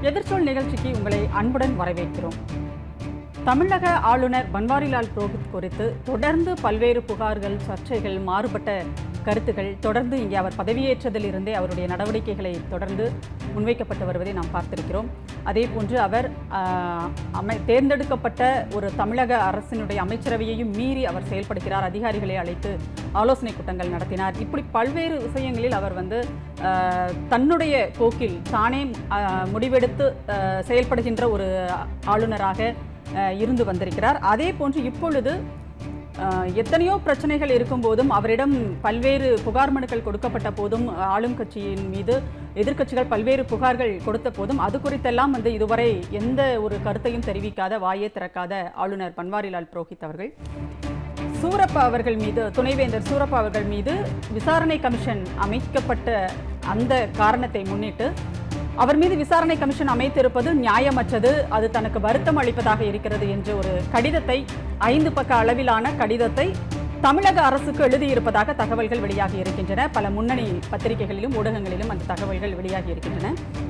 எதிர்ச்சொல் நிகழ்ச்சிக்கு உங்களை அன்புடன் வரவேற்கிறோம் தமிழக ஆளுநர் பன்வாரிலால் புரோஹித் குறித்து தொடர்ந்து பல்வேறு புகார்கள் சர்ச்சைகள் மாறுபட்ட கருத்துகள் தொடர்ந்து இங்கே அவர் பதவியேற்றதில் இருந்தே அவருடைய நடவடிக்கைகளை தொடர்ந்து முன்வைக்கப்பட்டு வருவதை நாம் பார்த்திருக்கிறோம் அதே போன்று அவர் ஆஹ், அமை தேர்ந்தெடுக்கப்பட்ட ஒரு தமிழக அரசினுடைய அமைச்சரவையையும் மீறி அவர் செயல்படுகிறார் அதிகாரிகளை அழைத்து ஆலோசனை கூட்டங்கள் நடத்தினார் இப்படி பல்வேறு விஷயங்களில் அவர் வந்து ஆஹ், தன்னுடைய போக்கில் தானே ஆஹ், முடிவெடுத்து ஆஹ், செயல்படுகின்ற ஒரு ஆளுநராக ஆஹ், இருந்து வந்திருக்கிறார் அதே போன்று இப்பொழுது ஆஹ், எத்தனையோ பிரச்சனைகள் இருக்கும்போதும் அவரிடம் பல்வேறு புகார் மனுக்கள் கொடுக்கப்பட்ட போதும் ஆளும் கட்சியின் மீது எதிர்க்கட்சிகள் பல்வேறு புகார்கள் கொடுத்த போதும் அது குறித்தெல்லாம் வந்து இதுவரை எந்த ஒரு கருத்தையும் தெரிவிக்காத வாயே திறக்காத ஆளுநர் பன்வாரிலால் புரோஹித் அவர்கள் சூரப்பா அவர்கள் மீது துணைவேந்தர் சூரப்பா அவர்கள் மீது விசாரணை கமிஷன் அமைக்கப்பட்ட அந்த காரணத்தை முன்னிட்டு அவர் மீது விசாரணை கமிஷன் அமைத்திருப்பது நியாயமற்றது அது தனக்கு வருத்தம் அளிப்பதாக இருக்கிறது என்ற ஒரு கடிதத்தை ஐந்து பக்க அளவிலான கடிதத்தை தமிழக அரசுக்கு எழுதியிருப்பதாக தகவல்கள் வெளியாகி இருக்கின்றன பல முன்னணி பத்திரிகைகளிலும் ஊடகங்களிலும் அந்த தகவல்கள் வெளியாகி இருக்கின்றன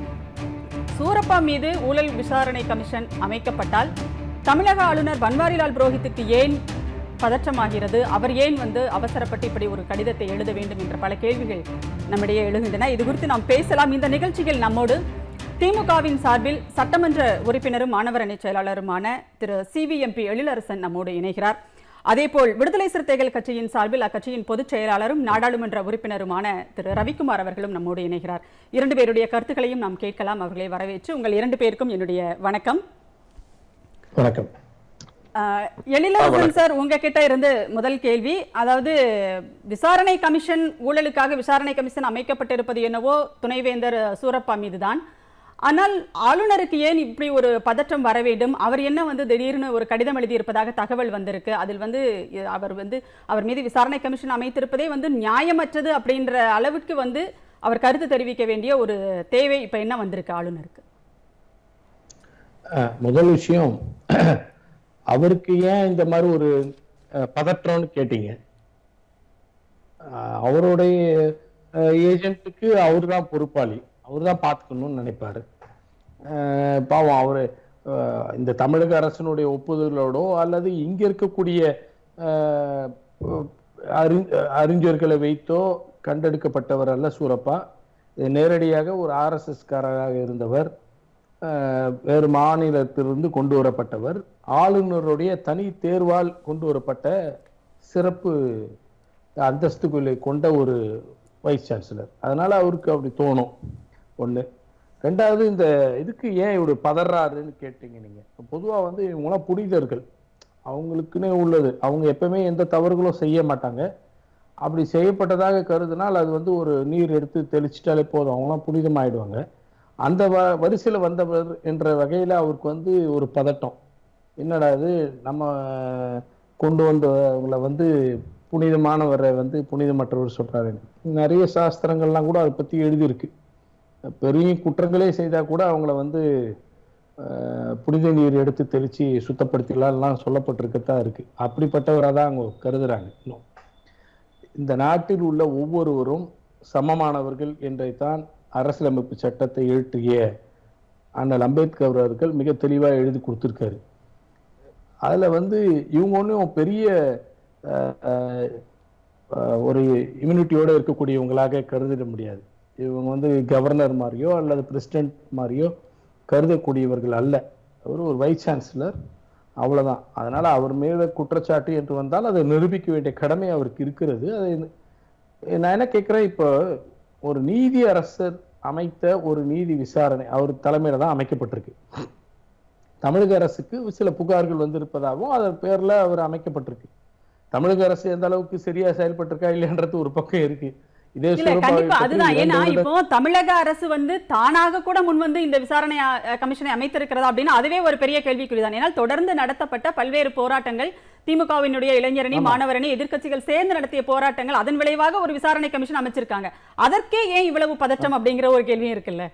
சூரப்பா மீது ஊழல் விசாரணை கமிஷன் அமைக்கப்பட்டால் தமிழக ஆளுநர் பன்வாரிலால் புரோஹித்துக்கு ஏன் பதற்றமாகிறது அவர் ஏன் வந்து அவசரப்பட்டு இப்படி ஒரு கடிதத்தை எழுத வேண்டும் என்ற பல கேள்விகள் நம்மிடையே எழுகின்றன இது குறித்து நாம் பேசலாம் இந்த நிகழ்ச்சியில் நம்மோடு திமுகவின் சார்பில் சட்டமன்ற உறுப்பினரும் மாணவர் அணி செயலாளருமான திரு சிவிஎம்பி எழிலரசன் நம்மோடு இணைகிறார் அதேபோல் விடுதலை சிறுத்தைகள் கட்சியின் சார்பில் அக்கட்சியின் பொதுச் செயலாளரும் நாடாளுமன்ற உறுப்பினருமான திரு ரவிக்குமார் அவர்களும் நம்மோடு இணைகிறார் இரண்டு பேருடைய கருத்துக்களையும் நாம் கேட்கலாம் அவர்களை வரவேற்று உங்கள் இரண்டு பேருக்கும் என்னுடைய வணக்கம் வணக்கம் ஆஹ், எழிலரசன் சார் உங்ககிட்ட இருந்து முதல் கேள்வி அதாவது விசாரணை கமிஷன் ஊழலுக்காக விசாரணை கமிஷன் அமைக்கப்பட்டிருப்பது என்னவோ துணைவேந்தர் சூரப்பா மீதுதான் ஆனால் ஆளுநருக்கு ஏன் இப்படி ஒரு பதற்றம் வர வேண்டும் அவர் என்ன வந்து திடீர்னு ஒரு கடிதம் எழுதியிருப்பதாக தகவல் வந்திருக்கு அதில் வந்து இ- அவர் வந்து அவர் மீது விசாரணை கமிஷன் அமைத்திருப்பதே வந்து நியாயமற்றது அப்படின்ற அளவுக்கு வந்து அவர் கருத்து தெரிவிக்க வேண்டிய ஒரு தேவை இப்ப என்ன வந்திருக்கு ஆளுநருக்கு அஹ், முதல் விஷயம் அவருக்கு ஏன் இந்த மாதிரி ஒரு அஹ், பதற்றம்னு கேட்டீங்க அஹ், அவருடைய ஏஜென்ட்டுக்கு அவர் தான் பொறுப்பாளி அவர் தான் பார்த்துக்கணும்னு நினைப்பாரு அஹ், பாவம் அவரு அஹ், இந்த தமிழக அரசினுடைய ஒப்புதலோடோ அல்லது இங்க இருக்கக்கூடிய அஹ், அறி- அறிஞர்களை வைத்தோ கண்டெடுக்கப்பட்டவர் அல்ல சூரப்பா இது நேரடியாக ஒரு ஆர்எஸ்எஸ் காரராக இருந்தவர் அஹ், வேறு மாநிலத்திலிருந்து கொண்டு வரப்பட்டவர் ஆளுநருடைய தனி தேர்வால் கொண்டு வரப்பட்ட சிறப்பு அந்தஸ்துகளை கொண்ட ஒரு வைஸ் சான்சலர் அதனால அவருக்கு அப்படி தோணும் ஒண்ணு ரெண்டாவது இந்த இதுக்கு ஏன் இவரு பதறாருன்னு கேட்டீங்க நீங்க பொதுவா வந்து இவங்களாம் புனிதர்கள் அவங்களுக்குன்னே உள்ளது அவங்க எப்பவுமே எந்த தவறுகளும் செய்ய மாட்டாங்க அப்படி செய்யப்பட்டதாக கருதினால் அது வந்து ஒரு நீர் எடுத்து தெளிச்சிட்டாலே போதும் அவங்களாம் புனிதமாயிடுவாங்க அந்த வ வரிசையில வந்தவர் என்ற வகையில அவருக்கு வந்து ஒரு பதட்டம் என்னடா இது நம்ம கொண்டு வந்தவங்களை வந்து புனிதமானவரை வந்து புனிதமற்றவர் சொல்றாரு நிறைய சாஸ்திரங்கள்லாம் கூட அதை பத்தி எழுதியிருக்கு பெரிய குற்றங்களே செய்தா கூட அவங்கள வந்து அஹ், புனித நீர் எடுத்து தெளிச்சு சுத்தப்படுத்திக்கலாம்லாம் சொல்லப்பட்டிருக்கத்தான் இருக்கு அப்படிப்பட்டவராக தான் அவங்க கருதுறாங்க இன்னும் இந்த நாட்டில் உள்ள ஒவ்வொருவரும் சமமானவர்கள் என்றைத்தான் அரசியலமைப்பு சட்டத்தை இயற்றிய அண்ணல் அம்பேத்கர் அவர்கள் மிக தெளிவா எழுதி கொடுத்திருக்காரு அதுல வந்து இவங்க ஒன்றும் பெரிய அஹ், அஹ், அஹ், ஒரு இம்யூனிட்டியோட இருக்கக்கூடியவங்களாக கருதிட முடியாது இவங்க வந்து கவர்னர் மாதிரியோ அல்லது பிரசிடென்ட் மாதிரியோ கருதக்கூடியவர்கள் அல்ல அவர் ஒரு வைஸ் சான்சலர் அவ்வளவுதான் அதனால அவர் மேல குற்றச்சாட்டு என்று வந்தால் அதை நிரூபிக்க வேண்டிய கடமை அவருக்கு இருக்கிறது அதை நான் என்ன கேட்கிறேன் இப்போ ஒரு நீதி அரசர் அமைத்த ஒரு நீதி விசாரணை அவர் தலைமையில தான் அமைக்கப்பட்டிருக்கு தமிழக அரசுக்கு சில புகார்கள் வந்திருப்பதாகவும் அதன் பேர்ல அவர் அமைக்கப்பட்டிருக்கு தமிழக அரசு எந்த அளவுக்கு சரியா செயல்பட்டிருக்கா இல்லைன்றது ஒரு பக்கம் இருக்கு இதே இல்ல சூரப்பாவை கண்டிப்பா பற்றி அதுதான் இரண்டு ஏன்னா வருட- இப்போ தமிழக அரசு வந்து தானாக கூட முன் வந்து இந்த விசாரணை அஹ், கமிஷனை அமைத்திருக்கிறதா அப்படின்னா அதுவே ஒரு பெரிய கேள்விக்குறிதான் ஏன்னா தொடர்ந்து நடத்தப்பட்ட பல்வேறு போராட்டங்கள் திமுகவினுடைய இளைஞரணி மாணவரணி எதிர்க்கட்சிகள் சேர்ந்து நடத்திய போராட்டங்கள் அதன் விளைவாக ஒரு விசாரணை கமிஷன் அமைச்சிருக்காங்க அதற்கே ஏன் இவ்வளவு பதற்றம் அப்படிங்கிற ஒரு கேள்வியும் இருக்குல்ல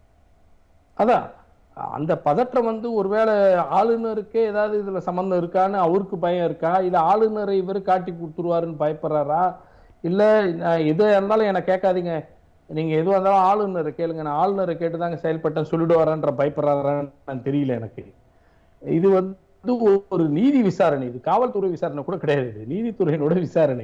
அதான் அந்த பதற்றம் வந்து ஒருவேளை ஆளுநருக்கே ஏதாவது இதுல சம்பந்தம் இருக்கான்னு அவருக்கு பயம் இருக்கா இல்ல ஆளுநரை இவர் காட்டி கொடுத்துருவாருன்னு பயப்படுறாரா இல்ல நான் எது இருந்தாலும் என்னை கேட்காதீங்க நீங்க எதுவாக இருந்தாலும் ஆளுநரை கேளுங்க நான் ஆளுநரை கேட்டு தாங்க செயல்பட்டேன் சொல்லிடுவாரான்ற பயப்படுறாரான்னு தெரியல எனக்கு இது வந்து ஒரு நீதி விசாரணை இது காவல்துறை விசாரணை கூட கிடையாது இது நீதித்துறையினோட விசாரணை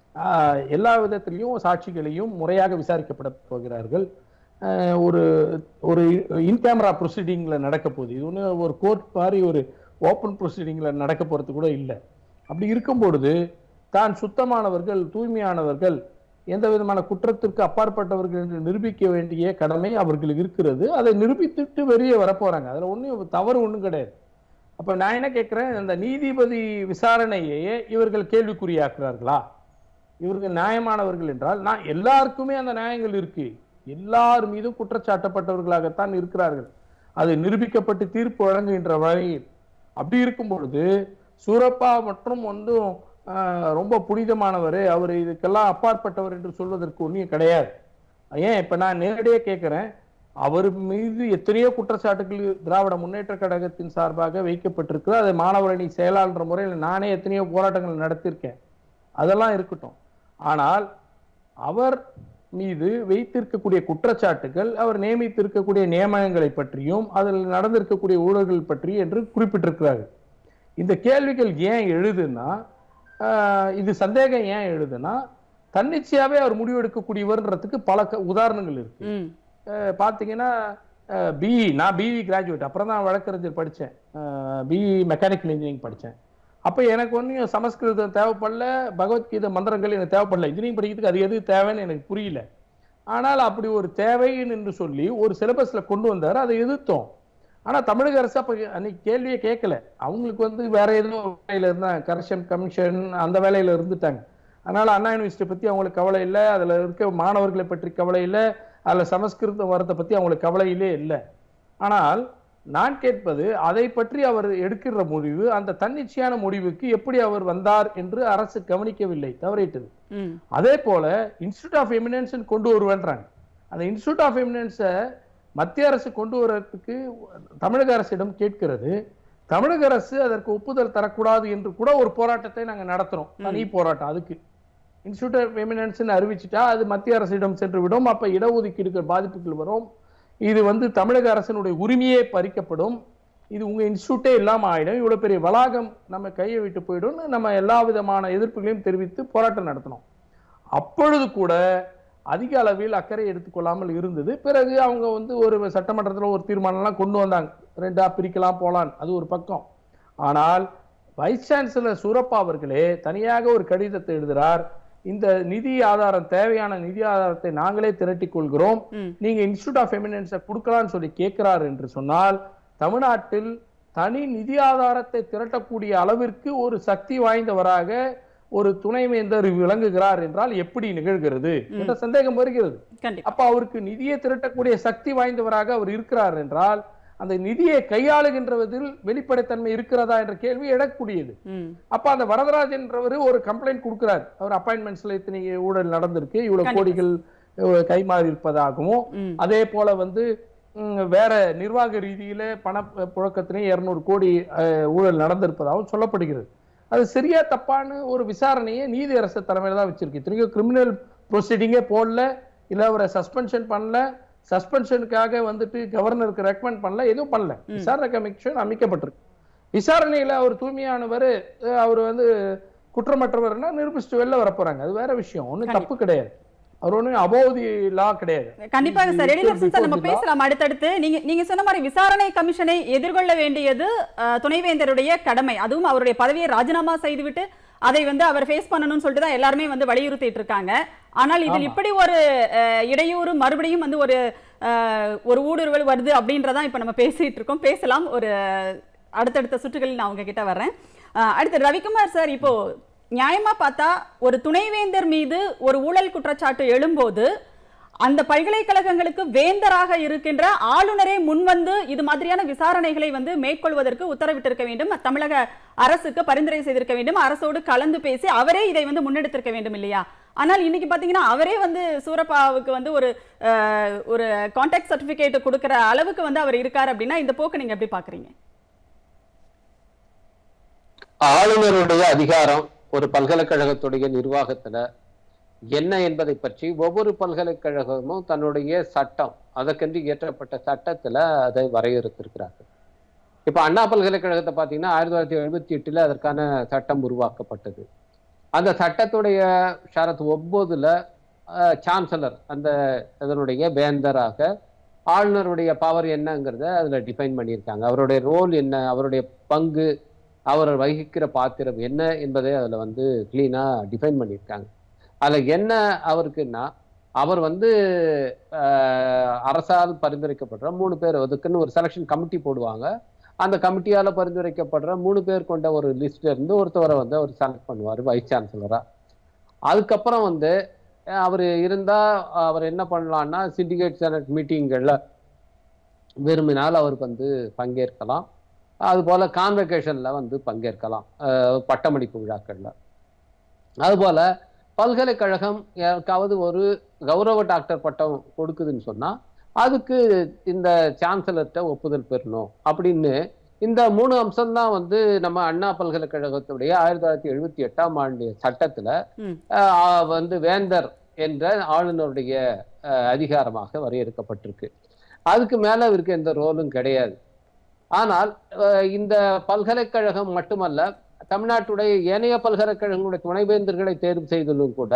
ஆஹ் எல்லா விதத்திலையும் சாட்சிகளையும் முறையாக விசாரிக்கப்பட போகிறார்கள் ஆஹ் ஒரு ஒரு இன் கேமரா ப்ரொசீடிங்ல நடக்க போகுது இது ஒன்று ஒரு கோர்ட் மாதிரி ஒரு ஓப்பன் ப்ரொசீடிங்ல நடக்க போறது கூட இல்லை அப்படி இருக்கும் பொழுது தான் சுத்தமானவர்கள் தூய்மையானவர்கள் எந்த விதமான குற்றத்திற்கு அப்பாற்பட்டவர்கள் என்று நிரூபிக்க வேண்டிய கடமை அவர்களுக்கு இருக்கிறது அதை நிரூபித்துட்டு வெளியே வரப்போறாங்க அதுல ஒன்றும் தவறு ஒன்றும் கிடையாது அப்ப நான் என்ன கேட்கிறேன் இந்த நீதிபதி விசாரணையே இவர்கள் கேள்விக்குறியாக்குறார்களா இவர்கள் நியாயமானவர்கள் என்றால் நான் எல்லாருக்குமே அந்த நியாயங்கள் இருக்கு எல்லார் மீதும் குற்றச்சாட்டப்பட்டவர்களாகத்தான் இருக்கிறார்கள் அது நிரூபிக்கப்பட்டு தீர்ப்பு வழங்குகின்ற வகையில் அப்படி இருக்கும் பொழுது சூரப்பா மற்றும் வந்து ஆஹ், ரொம்ப புனிதமானவர் அவர் இதுக்கெல்லாம் அப்பாற்பட்டவர் என்று சொல்வதற்கு ஒன்றும் கிடையாது ஏன் இப்ப நான் நேரடியாக கேட்கிறேன் அவர் மீது எத்தனையோ குற்றச்சாட்டுகள் திராவிட முன்னேற்ற கழகத்தின் சார்பாக வைக்கப்பட்டிருக்கு அதை மாணவரணி செயலாளர் முறையில் நானே எத்தனையோ போராட்டங்கள் நடத்தியிருக்கேன் அதெல்லாம் இருக்கட்டும் ஆனால் அவர் மீது வைத்திருக்கக்கூடிய குற்றச்சாட்டுகள் அவர் நியமித்திருக்கக்கூடிய நியமனங்களை பற்றியும் அதில் நடந்திருக்கக்கூடிய ஊழல்கள் பற்றி என்று குறிப்பிட்டிருக்கிறார்கள் இந்த கேள்விகள் ஏன் எழுதுன்னா ஆஹ், இது சந்தேகம் ஏன் எழுதுன்னா தன்னிச்சையாவே அவர் முடிவெடுக்கக்கூடியவர்ன்றதுக்கு பல க- உதாரணங்கள் இருக்கு ம் அஹ் பாத்தீங்கன்னா பிஇ நான் பிஇ கிராஜுவேட் அப்புறம் தான் வழக்கறிஞர் படித்தேன் பிஇ மெக்கானிக்கல் இன்ஜினியரிங் படித்தேன் அப்போ எனக்கு ஒன்றும் சமஸ்கிருதம் தேவைப்படல பகவத்கீதை மந்திரங்கள் எனக்கு தேவைப்படல இன்ஜினியரிங் படிக்கிறதுக்கு அது எது தேவைன்னு எனக்கு புரியல ஆனால் அப்படி ஒரு தேவைன்னு என்று சொல்லி ஒரு சிலபஸ்ல கொண்டு வந்தார் அதை எதிர்த்தோம் ஆனா தமிழக அரசு அப்ப அன்னைக்கு கேள்வியே கேட்கல அவங்களுக்கு வந்து வேற ஏதோ வேலையில இருந்தாங்க கரெக்ஷன் கமிஷன் அந்த வேலையில இருந்துட்டாங்க அதனால அண்ணா யூனிவர்சிட்டி பத்தி அவங்களுக்கு கவலை இல்லை அதுல இருக்க மாணவர்களை பற்றி கவலை இல்லை அதுல சமஸ்கிருதம் வரதை பத்தி அவங்களுக்கு கவலையிலே இல்லை ஆனால் நான் கேட்பது அதை பற்றி அவர் எடுக்கிற முடிவு அந்த தன்னிச்சையான முடிவுக்கு எப்படி அவர் வந்தார் என்று அரசு கவனிக்கவில்லை தவறிட்டது ம் அதே போல இன்ஸ்டியூட் ஆஃப் எமினன்ஸ் கொண்டு வருவேன்றாங்க அந்த இன்ஸ்டியூட் ஆஃப் எமினன்ஸை மத்திய அரசு கொண்டு வர்றதுக்கு தமிழக அரசிடம் கேட்கிறது தமிழக அரசு அதற்கு ஒப்புதல் தரக்கூடாது என்று கூட ஒரு போராட்டத்தை நாங்க நடத்துறோம் தனி போராட்டம் அதுக்கு இன்ஸ்டியூட் ஆஃப் எமினன்ஸ் அறிவிச்சிட்டா அது மத்திய அரசிடம் சென்று விடும் அப்ப இடஒதுக்கீடுகள் பாதிப்புகள் வரும் இது வந்து தமிழக அரசினுடைய உரிமையே பறிக்கப்படும் இது உங்க இன்ஸ்டியூட்டே இல்லாம ஆயிடும் இவ்வளவு பெரிய வளாகம் நம்ம கையை விட்டு போயிடும்னு நம்ம எல்லா விதமான எதிர்ப்புகளையும் தெரிவித்து போராட்டம் நடத்தினோம் அப்பொழுது கூட அதிக அளவில் அக்கறை எடுத்துக்கொள்ளாமல் இருந்தது பிறகு அவங்க வந்து ஒரு சட்டமன்றத்தில் ஒரு தீர்மானம்லாம் கொண்டு வந்தாங்க ரெண்டா பிரிக்கலாம் போலான் அது ஒரு பக்கம் ஆனால் வைஸ் சான்சலர் சூரப்பா அவர்களே தனியாக ஒரு கடிதத்தை எழுதுறார் இந்த நிதி ஆதாரம் தேவையான நிதி ஆதாரத்தை நாங்களே திரட்டிக் கொள்கிறோம் ம். நீங்க இன்ஸ்டியூட் ஆஃப் எமினன்ஸை கொடுக்கலாம்னு சொல்லி கேட்கிறார் என்று சொன்னால் தமிழ்நாட்டில் தனி நிதி ஆதாரத்தை திரட்டக்கூடிய அளவிற்கு ஒரு சக்தி வாய்ந்தவராக ஒரு துணைவேந்தர் விளங்குகிறார் என்றால் எப்படி நிகழ்கிறது என்ற சந்தேகம் வருகிறது கண்டிப்பா அப்ப அவருக்கு நிதியை திரட்டக்கூடிய சக்தி வாய்ந்தவராக அவர் இருக்கிறார் என்றால் அந்த நிதியை கையாளுகின்றதில் வெளிப்படைத்தன்மை இருக்கிறதா என்ற கேள்வி எழக்கூடியது ம் அப்ப அந்த வரதராஜன்றவர் ஒரு கம்ப்ளைண்ட் கொடுக்கிறார் அவர் அப்பாயின்மெண்ட்ஸ்ல இத்தனை ஊழல் நடந்திருக்கு இவ்வளவு கண்டிப்பா. கோடிகள் அஹ், கைமாறி இருப்பதாகவும் ம் அதே போல வந்து ம், வேற நிர்வாக ரீதியில பண புழக்கத்திலையும் இருநூறு கோடி அஹ், ஊழல் நடந்திருப்பதாகவும் சொல்லப்படுகிறது அது சரியா தப்பான்னு ஒரு விசாரணையை நீதி அரசு தலைமையில தான் வச்சிருக்கு இத்தனைக்கும் கிரிமினல் ப்ரொசீடிங்கே போடல இல்ல அவரை சஸ்பென்ஷன் பண்ணல சஸ்பென்ஷனுக்காக வந்துட்டு கவர்னருக்கு ரெக்கமெண்ட் பண்ணல எதுவும் பண்ணல விசாரணை கமிஷன் அமைக்கப்பட்டிருக்கு விசாரணையில அவர் தூய்மையானவர் அஹ், அவர் வந்து குற்றமற்றவர்னா நிரூபிச்சுட்டு வெளில வர போறாங்க அது வேற விஷயம் ஒண்ணும் தப்பு கிடையாது அவர் ஒண்ணும் அபோதி லா கிடையாது கண்டிப்பாக சார் எழிலரசன் சார் நம்ம Before the law. பேசலாம் அடுத்தடுத்து நீங்க நீங்க சொன்ன மாதிரி விசாரணை கமிஷனை எதிர்கொள்ள வேண்டியது அஹ், துணைவேந்தருடைய கடமை அதுவும் அவருடைய பதவியை ராஜினாமா செய்துவிட்டு அதை வந்து அவர் ஃபேஸ் பண்ணணும்னு சொல்லிட்டு தான் எல்லாருமே வந்து வலியுறுத்திட்டு இருக்காங்க ஆனால் இதில் ஆமா. இப்படி ஒரு அஹ், இடையூறு மறுபடியும் வந்து ஒரு அஹ், ஒரு ஊடுருவல் வருது அப்படின்றதான் இப்ப நம்ம பேசிட்டு இருக்கோம் பேசலாம் ஒரு அடுத்தடுத்த சுற்றுகளில் நான் உங்ககிட்ட வர்றேன் அஹ், அடுத்து ரவிக்குமார் சார் இப்போ நியாயமா பார்த்தா ஒரு துணைவேந்தர் மீது ஒரு ஊழல் குற்றச்சாட்டு எழும்போது அந்த பல்கலைக்கழகங்களுக்கு வேந்தராக இருக்கின்ற ஆளுநரே முன்வந்து இது மாதிரியான விசாரணைகளை வந்து மேற்கொள்வதற்கு உத்தரவிட்டிருக்க வேண்டும் தமிழக அரசுக்கு பரிந்துரை செய்திருக்க வேண்டும் அரசோடு கலந்து பேசி அவரே இதை வந்து முன்னெடுத்திருக்க வேண்டும் இல்லையா ஆனால் இன்னைக்கு பாத்தீங்கன்னா அவரே வந்து சூரப்பாவுக்கு வந்து ஒரு அஹ், ஒரு கான்டாக்ட் சர்டிபிகேட் கொடுக்கிற அளவுக்கு வந்து அவர் இருக்காரு அப்படின்னா இந்த போக்கு நீங்க எப்படி பாக்குறீங்க ஆளுநருடைய அதிகாரம் ஒரு பல்கலைக்கழகத்துடைய நிர்வாகத்துல என்ன என்பதை பற்றி ஒவ்வொரு பல்கலைக்கழகமும் தன்னுடைய சட்டம் அதற்கென்று இயற்றப்பட்ட சட்டத்துல அதை வரையறுத்திருக்கிறார்கள் இப்ப அண்ணா பல்கலைக்கழகத்தை பார்த்தீங்கன்னா ஆயிரத்தி தொள்ளாயிரத்தி எழுபத்தி எட்டுல அதற்கான சட்டம் உருவாக்கப்பட்டது அந்த சட்டத்துடைய ஷரத் ஒன்பதுல சான்சலர் அந்த இதனுடைய வேந்தராக ஆளுநருடைய பவர் என்னங்கிறத அதுல டிஃபைன் பண்ணியிருக்காங்க அவருடைய ரோல் என்ன அவருடைய பங்கு அவர் வகிக்கிற பாத்திரம் என்ன என்பதை அதுல வந்து கிளீனா டிஃபைன் பண்ணியிருக்காங்க அதுல என்ன அவருக்குன்னா அவர் வந்து ஆஹ், அரசால் பரிந்துரைக்கப்படுற மூணு பேர் அதுக்குன்னு ஒரு செலெக்ஷன் கமிட்டி போடுவாங்க அந்த கமிட்டியால பரிந்துரைக்கப்படுற மூணு பேர் கொண்ட ஒரு லிஸ்ட்ல இருந்து ஒருத்தவரை வந்து அவர் செலக்ட் பண்ணுவார் வைஸ் சான்சலரா அதுக்கப்புறம் வந்து அஹ், அவர் இருந்தா அவர் என்ன பண்ணலாம்னா சிண்டிகேட் செனட் மீட்டிங்கள்ல விரும்பினால் அவர் வந்து பங்கேற்கலாம் அதுபோல கான்வெகேஷன்ல வந்து பங்கேற்கலாம் அஹ், பட்டமளிப்பு விழாக்கள்ல அதுபோல பல்கலைக்கழகம் யாருக்காவது ஒரு கௌரவ டாக்டர் பட்டம் கொடுக்குதுன்னு சொன்னா அதுக்கு இந்த சான்சலர்கிட்ட ஒப்புதல் பெறணும் அப்படின்னு இந்த மூணு அம்சம் தான் வந்து நம்ம அண்ணா பல்கலைக்கழகத்துடைய ஆயிரத்தி தொள்ளாயிரத்தி எழுபத்தி எட்டாம் ஆண்டு சட்டத்துல ம். ஆஹ், வந்து வேந்தர் என்ற ஆளுநருடைய ஆஹ், அதிகாரமாக வரையறுக்கப்பட்டிருக்கு அதுக்கு மேல இவருக்கு எந்த ரோலும் கிடையாது ஆனால் ஆஹ், இந்த பல்கலைக்கழகம் மட்டுமல்ல தமிழ்நாட்டுடைய ஏனைய பல்கலைக்கழகங்களுடைய துணைவேந்தர்களை தேர்வு செய்தலும் கூட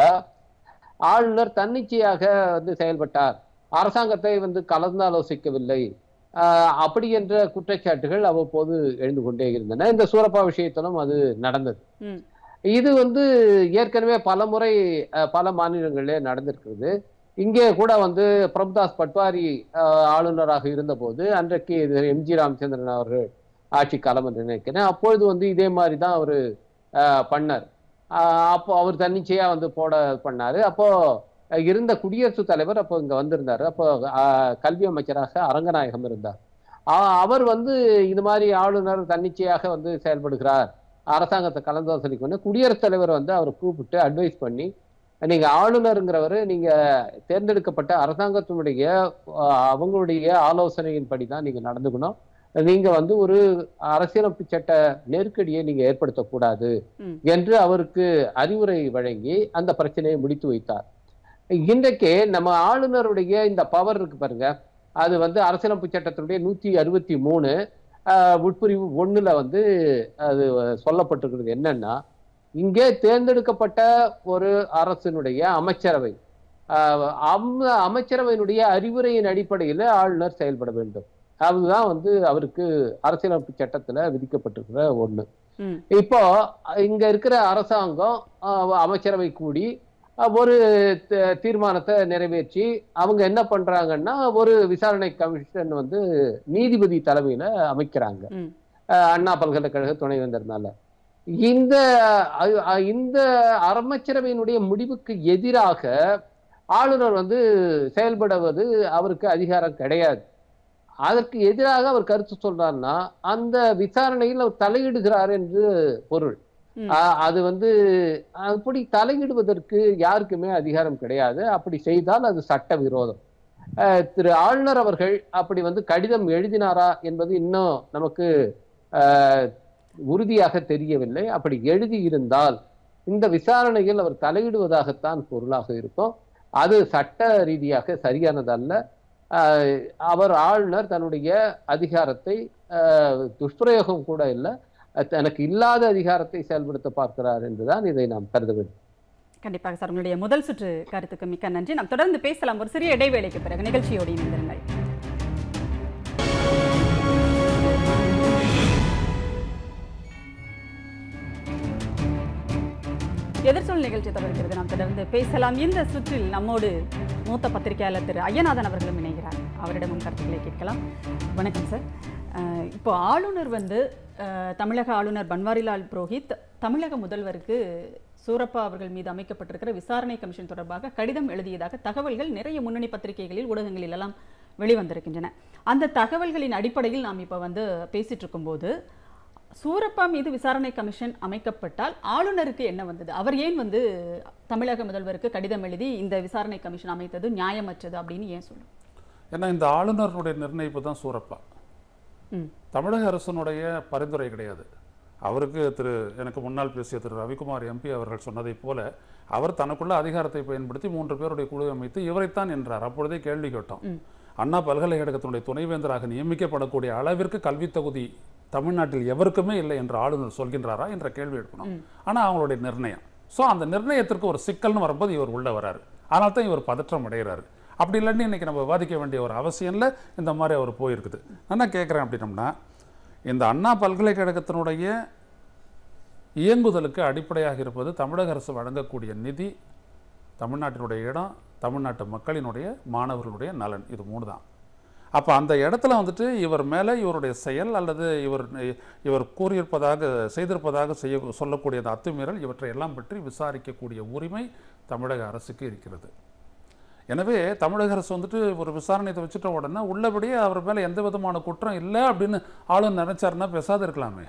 ஆளுநர் தன்னிச்சையாக வந்து செயல்பட்டார் அரசாங்கத்தை வந்து கலந்து ஆலோசிக்கவில்லை ஆஹ் அப்படி என்ற குற்றச்சாட்டுகள் அவ்வப்போது எழுந்து கொண்டே இருந்தன இந்த சூரப்பா விஷயத்திலும் அது நடந்தது ம். இது வந்து ஏற்கனவே பல முறை அஹ், பல மாநிலங்களிலே நடந்திருக்கிறது இங்கே கூட வந்து பிரபுதாஸ் பட்வாரி ஆஹ், ஆளுநராக இருந்தபோது அன்றைக்கு இது எம்ஜி ராமச்சந்திரன் அவர்கள் ஆட்சி காலம் என்று நினைக்கிறேன் அப்பொழுது வந்து இதே மாதிரி தான் அவர் பண்ணார் ஆஹ் அப்போ அவர் தன்னிச்சையா வந்து போட பண்ணாரு அப்போ அஹ், இருந்த குடியரசுத் தலைவர் அப்போ இங்க வந்திருந்தாரு அப்போ ஆஹ், கல்வி அமைச்சராக அரங்கநாயகம் இருந்தார் ஆஹ் அவர் வந்து இது மாதிரி ஆளுநர் தன்னிச்சையாக வந்து செயல்படுகிறார் அரசாங்கத்தை கலந்தாலோசனைக்கு குடியரசுத் தலைவர் வந்து அவரை கூப்பிட்டு அட்வைஸ் பண்ணி நீங்க ஆளுநருங்கிறவர் நீங்க தேர்ந்தெடுக்கப்பட்ட அரசாங்கத்தினுடைய ஆஹ், அவங்களுடைய ஆலோசனையின்படி தான் நீங்க நடந்துக்கணும் நீங்க வந்து ஒரு அரசியலமைப்பு சட்ட நெருக்கடியை நீங்க ஏற்படுத்தக்கூடாது ம். என்று அவருக்கு அறிவுரை வழங்கி அந்த பிரச்சனையை முடித்து வைத்தார் இன்றைக்கு நம்ம ஆளுநருடைய இந்த பவர் இருக்கு பாருங்க அது வந்து அரசியலமைப்பு சட்டத்தினுடைய நூத்தி அறுபத்தி மூணு ஆஹ், உட்பிரிவு ஒண்ணுல வந்து அது சொல்லப்பட்டிருக்கிறது என்னன்னா இங்கே தேர்ந்தெடுக்கப்பட்ட ஒரு அரசினுடைய அமைச்சரவை ஆஹ், அந்த அமைச்சரவையினுடைய அறிவுரையின் அடிப்படையில் ஆளுநர் செயல்பட வேண்டும் அதுதான் வந்து அவருக்கு அரசியலமைப்பு சட்டத்துல விதிக்கப்பட்டிருக்கிற ஒண்ணு ம். இப்போ இங்க இருக்கிற அரசாங்கம் ஆஹ், அமைச்சரவை கூடி ஆஹ், ஒரு த- தீர்மானத்தை நிறைவேற்றி அவங்க என்ன பண்றாங்கன்னா ஒரு விசாரணை கமிஷன் வந்து நீதிபதி தலைமையில அமைக்கிறாங்க ம். ஆஹ், அண்ணா பல்கலைக்கழக துணைவேந்தர்னால இந்த அ- அ- இந்த அமைச்சரவையினுடைய முடிவுக்கு எதிராக ஆளுநர் வந்து செயல்படுவது அவருக்கு அதிகாரம் கிடையாது அதற்கு எதிராக அவர் கருத்து சொல்றாருன்னா அந்த விசாரணையில் அவர் தலையிடுகிறார் என்று பொருள் ம். ஆஹ் அது வந்து அப்படி தலையிடுவதற்கு யாருக்குமே அதிகாரம் கிடையாது அப்படி செய்தால் அது சட்ட விரோதம் ஆஹ் திரு ஆளுநர் அவர்கள் அப்படி வந்து கடிதம் எழுதினாரா என்பது இன்னும் நமக்கு ஆஹ் உறுதியாக தெரியவில்லை அப்படி எழுதி இருந்தால் இந்த விசாரணையில் அவர் தலையிடுவதாகத்தான் பொருளாக இருக்கும் அது சட்ட ரீதியாக சரியானதல்ல ஆஹ் அவர் ஆளுநர் தன்னுடைய அதிகாரத்தை ஆஹ் துஷ்பிரயோகம் கூட இல்லை தனக்கு இல்லாத அதிகாரத்தை செயல்படுத்த பார்க்கிறார் என்றுதான் இதை நாம் கருத வேண்டும் கண்டிப்பாக சார் உங்களுடைய முதல் சுற்று கருத்துக்கு மிக்க நன்றி நாம் தொடர்ந்து பேசலாம் ஒரு சிறிய இடைவேளைக்கு பிறகு நிகழ்ச்சியோடு இணைந்திருங்கள் எதிர்சொல் நிகழ்ச்சி தொடர்கிறது நாம் தொடர்ந்து பேசலாம் இந்த சுற்றில் நம்மோடு மூத்த பத்திரிகையாளர் திரு ஐயநாதன் அவர்களும் இணைகிறார் அவரிடமும் கருத்துக்களை கேட்கலாம் வணக்கம் சார் அஹ், இப்போ ஆளுநர் வந்து அஹ், தமிழக ஆளுநர் பன்வாரிலால் புரோஹித் தமிழக முதல்வருக்கு சூரப்பா அவர்கள் மீது அமைக்கப்பட்டிருக்கிற விசாரணை கமிஷன் தொடர்பாக கடிதம் எழுதியதாக தகவல்கள் நிறைய முன்னணி பத்திரிகைகளில் ஊடகங்களில் எல்லாம் வெளிவந்திருக்கின்றன அந்த தகவல்களின் அடிப்படையில் நாம் இப்போ வந்து பேசிட்டு இருக்கும்போது சூரப்பா மீது விசாரணை கமிஷன் அமைக்கப்பட்டால் ஆளுநருக்கு என்ன வந்தது அவர் ஏன் வந்து தமிழக முதல்வருக்கு கடிதம் எழுதி இந்த விசாரணை கமிஷன் அமைத்தது நியாயமற்றது அப்படின்னு ஏன் சொல்லும் ஏன்னா இந்த ஆளுநருடைய நிர்ணயிப்பு தான் சூரப்பா ம் தமிழக அரசனுடைய பரிந்துரை கிடையாது அவருக்கு திரு எனக்கு முன்னால் பேசிய திரு ரவிக்குமார் எம்பி அவர்கள் சொன்னதைப் போல அவர் தனக்குள்ள அதிகாரத்தை பயன்படுத்தி மூன்று பேருடைய குழு அமைத்து இவரைத்தான் என்றார் அப்பொழுதே கேள்வி கேட்டோம் அண்ணா பல்கலைக்கழகத்தினுடைய துணைவேந்தராக நியமிக்கப்படக்கூடிய அளவிற்கு கல்வித் தகுதி தமிழ்நாட்டில் எவருக்குமே இல்லை என்று ஆளுநர் சொல்கின்றாரா என்ற கேள்வி எடுக்கணும் ஆனா அவங்களுடைய நிர்ணயம் ஸோ அந்த நிர்ணயத்திற்கு ஒரு சிக்கல்னு வரும்போது இவர் உள்ள வராரு அதனால தான் இவர் பதற்றம் அடைகிறாரு அப்படி இல்லைன்னு இன்னைக்கு நம்ம விவாதிக்க வேண்டிய ஒரு அவசியம் இல்லை இந்த மாதிரி அவர் போயிருக்குது நான் என்ன கேட்குறேன் அப்படின்னம்னா இந்த அண்ணா பல்கலைக்கழகத்தினுடைய இயங்குதலுக்கு அடிப்படையாக இருப்பது தமிழக அரசு வழங்கக்கூடிய நிதி தமிழ்நாட்டினுடைய இடம் தமிழ்நாட்டு மக்களினுடைய மாணவர்களுடைய நலன் இது மூணு தான் அப்போ அந்த இடத்துல வந்துட்டு இவர் மேலே இவருடைய செயல் அல்லது இவர் இவர் கூறியிருப்பதாக செய்திருப்பதாக செய்ய சொல்லக்கூடிய அந்த அத்துமீறல் இவற்றை எல்லாம் பற்றி விசாரிக்கக்கூடிய உரிமை தமிழக அரசுக்கு இருக்கிறது எனவே தமிழக அரசு வந்துட்டு ஒரு விசாரணையை வச்சுட்ட உடனே உள்ளபடியே அவர் மேலே எந்த விதமான குற்றம் இல்லை அப்படின்னு ஆளுநர் நினைச்சாருன்னா பேசாத இருக்கலாமே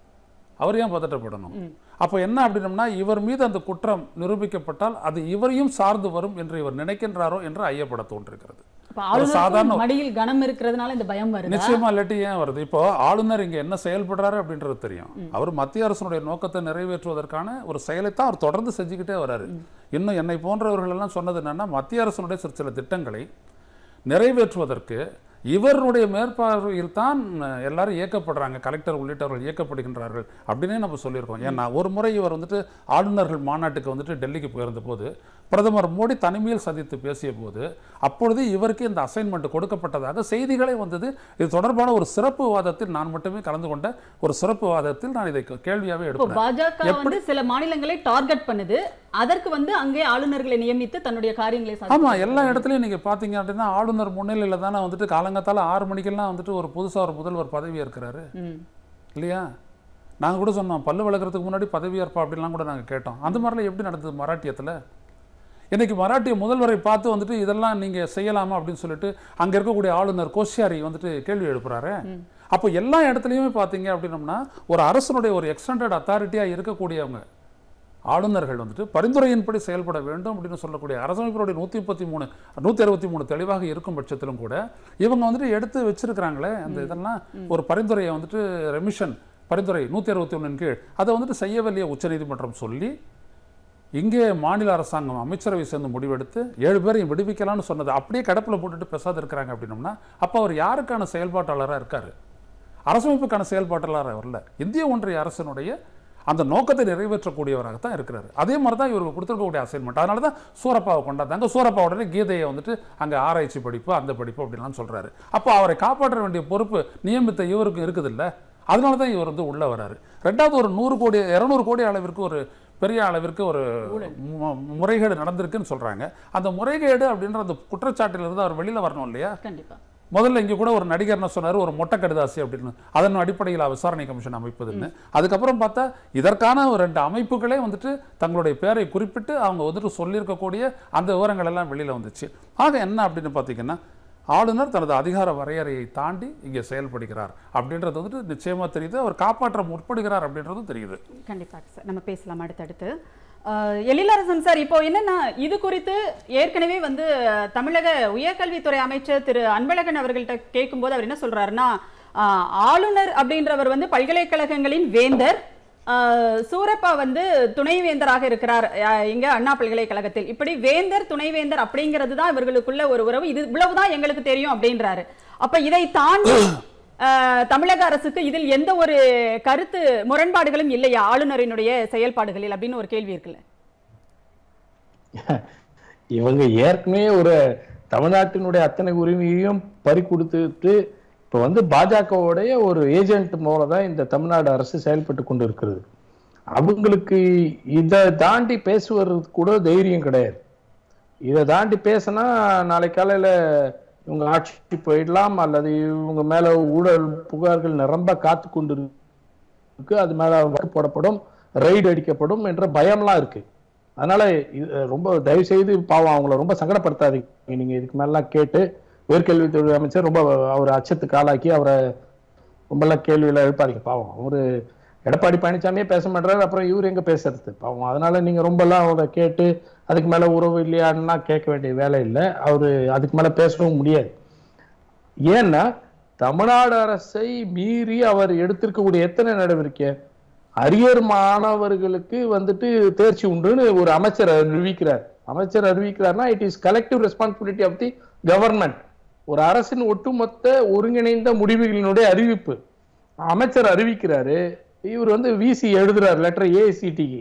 அவர் ஏன் பதட்டப்படணும் அப்போ என்ன அப்படின்னம்னா இவர் மீது அந்த குற்றம் நிரூபிக்கப்பட்டால் அது இவரையும் சார்ந்து வரும் என்று இவர் நினைக்கின்றாரோ என்று ஐயப்பட தோன்றிருக்கிறது அப்ப ஒரு சாதாரண ஆளுநர் மடியில் கனம் இருக்கிறதுனால இந்த பயம் வருது நிச்சயமா இல்லாட்டி ஏன் வருது இப்போ ஆளுநர் இங்க என்ன செயல்படுறாரு அப்படின்றது தெரியும் அவர் மத்திய அரசினுடைய நோக்கத்தை நிறைவேற்றுவதற்கான ஒரு செயலைத்தான் அவர் தொடர்ந்து செஞ்சுக்கிட்டே வராரு இன்னும் என்னை போன்றவர்கள் எல்லாம் சொன்னது என்னன்னா மத்திய அரசினுடைய சில சில திட்டங்களை நிறைவேற்றுவதற்கு இவருடைய மேற்பார்வையில் தான் அஹ், எல்லாரும் இயக்கப்படுறாங்க கலெக்டர் உள்ளிட்டவர்கள் இயக்கப்படுகின்றார்கள் அப்படின்னே நம்ம சொல்லியிருக்கோம் ஏன்னா ஒரு முறை இவர் வந்துட்டு ஆளுநர்கள் மாநாட்டுக்கு வந்துட்டு டெல்லிக்கு போயிருந்த போது பிரதமர் மோடி தனிமையில் சந்தித்து பேசிய போது அப்பொழுது இவருக்கு இந்த அசைன்மெண்ட் கொடுக்கப்பட்டதாக செய்திகளே வந்தது இது தொடர்பான ஒரு சிறப்பு வாதத்தில் நான் மட்டுமே கலந்து கொண்ட ஒரு சிறப்பு வாதத்தில் நான் இதை கேள்வியாவே இப்போ எடுப்பேன் பாஜக வந்து சில மாநிலங்களை டார்கெட் பண்ணுது அதற்கு வந்து அங்கே ஆளுநர்களை நியமித்து தன்னுடைய காரியங்களை சாதித்து ஆமா எல்லா இடத்துலையும் நீங்க பாத்தீங்க அப்படின்னா ஆளுநர் முன்னிலையில தானே வந்துட்டு காலங்காத்தால ஆறு மணிக்கெல்லாம் வந்துட்டு ஒரு புதுசா ஒரு முதல்வர் பதவி ஏற்கிறாரு ம். இல்லையா நாங்க கூட சொன்னோம் பல்லு வளர்க்கறதுக்கு முன்னாடி பதவி ஏற்பா அப்படிலாம் கூட நாங்க கேட்டோம் அந்த மாதிரிலாம் எப்படி நடந்தது மராட்டியத்துல இன்னைக்கு மராட்டிய முதல்வரை பார்த்து வந்துட்டு இதெல்லாம் நீங்க செய்யலாமா அப்படின்னு சொல்லிட்டு அங்க இருக்கக்கூடிய ஆளுநர் கோஷியாரி வந்துட்டு கேள்வி எழுப்புறாரு அப்போ எல்லா இடத்துலையுமே பார்த்தீங்க அப்படின்னம்னா ஒரு அரசனுடைய ஒரு எக்ஸ்டெண்டட் அத்தாரிட்டியா இருக்கக்கூடியவங்க ஆளுநர்கள் வந்துட்டு பரிந்துரையின்படி செயல்பட வேண்டும் அப்படின்னு சொல்லக்கூடிய அரசமைப்பினுடைய நூற்றி முப்பத்தி மூணு நூற்றி அறுபத்தி மூணு தெளிவாக இருக்கும் பட்சத்திலும் கூட இவங்க வந்துட்டு எடுத்து வச்சிருக்கிறாங்களே அந்த இதெல்லாம் ஒரு பரிந்துரையை வந்துட்டு ரெமிஷன் பரிந்துரை நூற்றி அறுபத்தி ஒன்றின் கீழ் அதை வந்துட்டு செய்யவில்லையே உச்சநீதிமன்றம் சொல்லி இங்கே மாநில அரசாங்கம் அமைச்சரவை சேர்ந்து முடிவெடுத்து ஏழு பேரையும் விடுவிக்கலாம்னு சொன்னது அப்படியே கடப்பில் போட்டுட்டு பேசாத இருக்கிறாங்க அப்படின்னம்னா அப்போ அவர் யாருக்கான செயல்பாட்டாளராக இருக்காரு அரசமைப்புக்கான செயல்பாட்டாளராக வரல இந்திய ஒன்றிய அரசினுடைய அந்த நோக்கத்தை நிறைவேற்றக்கூடியவராக தான் இருக்கிறாரு அதே மாதிரி தான் இவருக்கு கொடுத்துருக்கக்கூடிய அசைன்மெண்ட் அதனால தான் சூரப்பாவை கொண்டாந்தாங்க சூரப்பா உடனே கீதையை வந்துட்டு அங்கே ஆராய்ச்சி படிப்பு அந்த படிப்பு அப்படின்லாம் சொல்றாரு அப்போ அவரை காப்பாற்ற வேண்டிய பொறுப்பு நியமித்த இவருக்கும் இருக்குது இல்ல அதனால தான் இவர் வந்து உள்ள வராரு ரெண்டாவது ஒரு நூறு கோடி இரநூறு கோடி அளவிற்கு ஒரு பெரிய அளவிற்கு ஒரு மு- முறைகேடு நடந்திருக்குன்னு சொல்றாங்க அந்த முறைகேடு அப்படின்ற அந்த குற்றச்சாட்டிலிருந்து அவர் வெளியில வரணும் இல்லையா கண்டிப்பா முதல்ல இங்க கூட ஒரு நடிகர் என்ன சொன்னாரு ஒரு மொட்டை கடிதாசி அப்படின்னு அதன் அடிப்படையில் விசாரணை கமிஷன் அமைப்பதுன்னு அதுக்கப்புறம் பார்த்தா இதற்கான ஒரு ரெண்டு அமைப்புகளே வந்துட்டு தங்களுடைய பேரை குறிப்பிட்டு அவங்க வந்துட்டு சொல்லியிருக்கக்கூடிய அந்த விவரங்கள் எல்லாம் வெளியில வந்துச்சு ஆக என்ன அப்படின்னு பார்த்தீங்கன்னா ஆளுநர் தனது அதிகார வரையறையை தாண்டி இங்கே செயல்படுகிறார் அப்படின்றது வந்துட்டு நிச்சயமா தெரியுது அவர் காப்பாற்ற முற்படுகிறார் அப்படின்றதும் தெரியுது கண்டிப்பாக சார் நம்ம பேசலாம் அடுத்தடுத்து அஹ், எழிலரசன் சார் இப்போ என்னன்னா இது குறித்து ஏற்கனவே வந்து அஹ், தமிழக உயர்கல்வித்துறை அமைச்சர் திரு அன்பழகன் அவர்கள்ட்ட கேட்கும்போது அவர் என்ன சொல்றாருன்னா அஹ், ஆளுநர் அப்படின்றவர் வந்து பல்கலைக்கழகங்களின் வேந்தர் அஹ், சூரப்பா வந்து துணைவேந்தராக இருக்கிறார் அஹ், இங்க அண்ணா பல்கலைக்கழகத்தில் இப்படி வேந்தர் துணைவேந்தர் அப்படிங்கிறது தான் இவர்களுக்குள்ள ஒரு உறவு இது இவ்வளவுதான் எங்களுக்கு தெரியும் அப்படின்றாரு அப்ப இதை தாண்டி அஹ், தமிழக அரசுக்கு இதில் எந்த ஒரு கருத்து முரண்பாடுகளும் இல்லையா ஆளுநரினுடைய செயல்பாடுகளில் அப்படின்னு ஒரு கேள்வி இருக்குல்ல இவங்க ஏற்கனவே ஒரு தமிழ்நாட்டினுடைய அத்தனை உரிமையையும் பறி கொடுத்துட்டு இப்ப வந்து பாஜகவுடைய ஒரு ஏஜென்ட் மூலம் தான் இந்த தமிழ்நாடு அரசு செயல்பட்டு கொண்டு இருக்கிறது அவங்களுக்கு இதை தாண்டி பேசுவதற்கு கூட தைரியம் கிடையாது இதை தாண்டி பேசினா நாளை காலையில இவங்க ஆட்சி போயிடலாம் அல்லது இவங்க மேல ஊழல் புகார்கள் நிரம்ப காத்து கொண்டு இருக்கு அது மேல வழக்கு போடப்படும் ரைடு அடிக்கப்படும் என்ற பயம்லாம் இருக்கு அதனால இது ரொம்ப தயவு செய்து பாவம் அவங்கள ரொம்ப சங்கடப்படுத்தாதீங்க நீங்க இதுக்கு மேலாம் கேட்டு உயர்கல்வித்துறை அமைச்சர் ரொம்ப அவர் அச்சத்துக்கு ஆளாக்கி அவரை ரொம்பலாம் கேள்வியில எழுப்பாதீங்க பாவம் அவரு எடப்பாடி பழனிசாமியே பேச மாட்டாரு அப்புறம் இவர் எங்க பேசுறது பாவம் அதனால நீங்க ரொம்பலாம் அவரை கேட்டு அதுக்கு மேல உறவு இல்லையான்னா கேட்க வேண்டிய வேலை இல்லை அவரு அதுக்கு மேல பேசவும் முடியாது ஏன்னா தமிழ்நாடு அரசை மீறி அவர் எடுத்திருக்கக்கூடிய எத்தனை நடவடிக்கை அரியர் மாணவர்களுக்கு வந்துட்டு தேர்ச்சி உண்டுன்னு ஒரு அமைச்சர் அறிவிக்கிறார் அமைச்சர் அறிவிக்கிறார்னா it is collective responsibility of the government ஒரு அரசின் ஒட்டுமொத்த ஒருங்கிணைந்த முடிவுகளினுடைய அறிவிப்பு அமைச்சர் அறிவிக்கிறாரு இவர் வந்து விசி எழுதுறாரு லெட்டர் ஏஐசிடிக்கு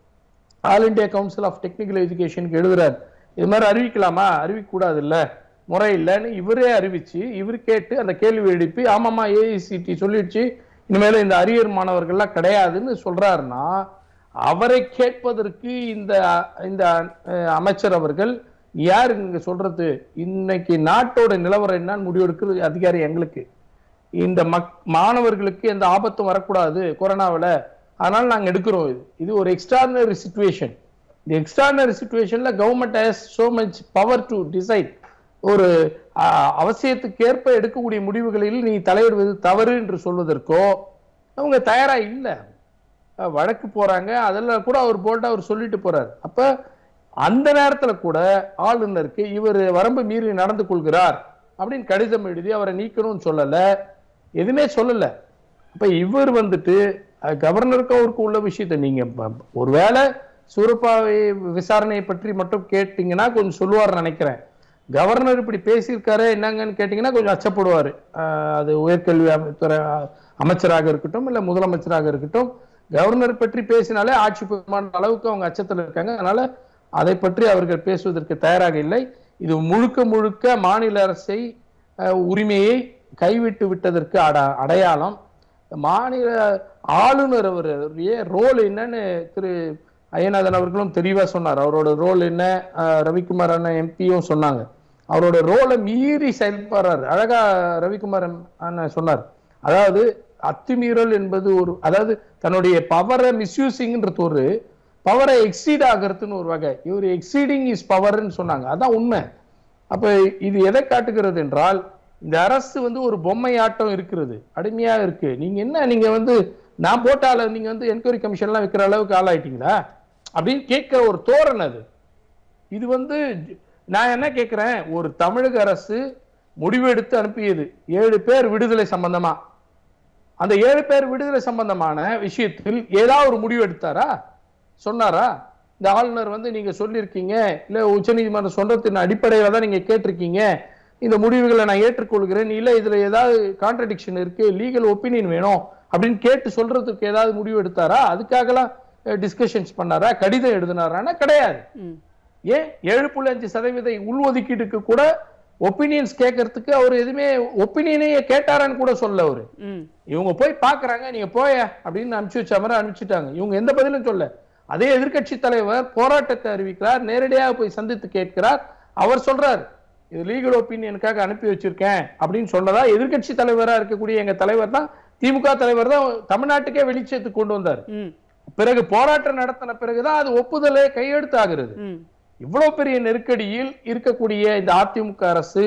All India Council of Technical எஜுகேஷனுக்கு எழுதுறாரு இது மாதிரி அறிவிக்கலாமா அறிவிக்க கூடாது இல்ல முறை இல்லைன்னு இவரே அறிவிச்சு இவர் கேட்டு அந்த கேள்வி எழுப்பி ஆமாமா ஏஐசிடி சொல்லிடுச்சு இனிமேல இந்த அரியர் மாணவர்கள்லாம் கிடையாதுன்னு சொல்றாருன்னா அவரை கேட்பதற்கு இந்த இந்த அஹ், அமைச்சர் அவர்கள் யார் இங்க சொல்றது இன்னைக்கு நாட்டோட நிலவரம் என்னன்னு முடிவெடுக்கிறது அதிகாரி எங்களுக்கு இந்த மக் மாணவர்களுக்கு எந்த ஆபத்தும் வரக்கூடாது கொரோனாவில் அதனால நாங்க எடுக்கிறோம் இது இது ஒரு எக்ஸ்ட்ராடினரி சுச்சுவேஷன் இந்த எக்ஸ்ட்ராடினரி சுச்சுவேஷன்ல government has so much power to decide ஒரு ஆஹ், அவசியத்துக்கு ஏற்ப எடுக்கக்கூடிய முடிவுகளில் நீ தலையிடுவது தவறு என்று சொல்வதற்கோ அவங்க தயாரா இல்லை அஹ் வழக்கு போறாங்க அதெல்லாம் கூட அவர் போல்டா அவர் சொல்லிட்டு போறாரு அப்ப அந்த நேரத்துல கூட ஆளுநருக்கு இவர் வரம்பு மீறி நடந்து கொள்கிறார் அப்படின்னு கடிதம் எழுதி அவரை நீக்கணும்னு சொல்லல எதுவுமே சொல்லல அப்ப இவர் வந்துட்டு அஹ், கவர்னருக்கு அவருக்கு உள்ள விஷயத்தை நீங்க ப- ஒருவேளை சூரப்பாவை விசாரணையை பற்றி மட்டும் கேட்டீங்கன்னா கொஞ்சம் சொல்லுவார் நினைக்கிறேன் கவர்னர் இப்படி பேசியிருக்காரு என்னங்கன்னு கேட்டீங்கன்னா கொஞ்சம் அச்சப்படுவாரு அஹ், அது உயர்கல்வி அமை- துறை அஹ், அமைச்சராக இருக்கட்டும் இல்ல முதலமைச்சராக இருக்கட்டும் கவர்னர் பற்றி பேசினாலே ஆட்சி பெருமான அளவுக்கு அவங்க அச்சத்தில் இருக்காங்க அதனால அதை பற்றி அவர்கள் பேசுவதற்கு தயாராக இல்லை இது முழுக்க முழுக்க மாநில அரசை அஹ், உரிமையை கைவிட்டு விட்டதற்கு அட அடையாளம் மாநில ஆளுநர் அவருடைய ரோல் என்னன்னு திரு ஐயநாதன் அவர்களும் தெளிவா சொன்னார் அவரோட ரோல் என்ன அஹ், ரவிக்குமார் அண்ணன் எம்பியும் சொன்னாங்க அவரோட ரோலை மீறி செயல்படுறாரு அழகா ரவிக்குமார் அண்ணன் சொன்னார் அதாவது அத்துமீறல் என்பது ஒரு அதாவது தன்னுடைய பவரை மிஸ்யூசிங்ன்றது ஒரு பவரை எக்ஸீட் ஆகிறதுன்னு ஒரு வகை இவர் எக்ஸீடிங் இஸ் பவர்னு சொன்னாங்க அதான் உண்மை அப்ப இது எதை காட்டுகிறது என்றால் இந்த அரசு வந்து ஒரு பொம்மை ஆட்டம் இருக்கிறது அடிமையா இருக்கு நீங்க என்ன நீங்க வந்து நான் போட்டால நீங்க வந்து என்கொயரி கமிஷன்லாம் வைக்கிற அளவுக்கு ஆளாயிட்டீங்களா அப்படின்னு கேட்கிற ஒரு தோரணை அது இது வந்து நான் என்ன கேட்கிறேன் ஒரு தமிழக அரசு முடிவு எடுத்து அனுப்பியது ஏழு பேர் விடுதலை சம்பந்தமா அந்த ஏழு பேர் விடுதலை சம்பந்தமான விஷயத்தில் ஏதாவது ஒரு முடிவு எடுத்தாரா சொன்னாரா இந்த ஆளுநர் வந்து நீங்க சொல்லியிருக்கீங்க இல்ல உச்சநீதிமன்றம் சொல்றதின் அடிப்படையில தான் நீங்க கேட்டிருக்கீங்க இந்த முடிவுகளை நான் ஏற்றுக்கொள்கிறேன் இல்ல இதுல ஏதாவது கான்ட்ரடிக்ஷன் இருக்கு லீகல் ஒப்பீனியன் வேணும் அப்படின்னு கேட்டு சொல்றதுக்கு ஏதாவது முடிவு எடுத்தாரா அதுக்காகலாம் டிஸ்கஷன்ஸ் பண்ணாரா கடிதம் எழுதினாரான்னா கிடையாது ம் ஏன் ஏழு புள்ளி அஞ்சு சதவீத உள்ஒதுக்கீடுக்கு கூட ஒப்பீனியன்ஸ் கேட்கறதுக்கு அவர் எதுவுமே ஒப்பீனியனையே கேட்டாரான்னு கூட சொல்ல அவரு ம் இவங்க போய் பாக்குறாங்க நீங்க போய அப்படின்னு அனுப்பிச்சு வச்ச மாதிரி அனுப்பிச்சுட்டாங்க இவங்க எந்த பதிலும் சொல்ல அதே எதிர்க்கட்சி தலைவர் போராட்டத்தை அறிவிக்கிறார் நேரடியாக போய் சந்தித்து கேட்கிறார் அவர் சொல்றார் இது லீகல் ஒப்பீனியனுக்காக அனுப்பி வச்சிருக்கேன் அப்படின்னு சொன்னதா எதிர்க்கட்சி தலைவரா இருக்கக்கூடிய எங்க தலைவர் தான் திமுக தலைவர் தான் தமிழ்நாட்டுக்கே வெளிச்சத்துக்கு கொண்டு வந்தார் ம் பிறகு போராட்டம் நடத்தின பிறகுதான் அது ஒப்புதலே கையெழுத்து ஆகிறது ம் இவ்வளவு பெரிய நெருக்கடியில் இருக்கக்கூடிய இந்த அதிமுக அரசு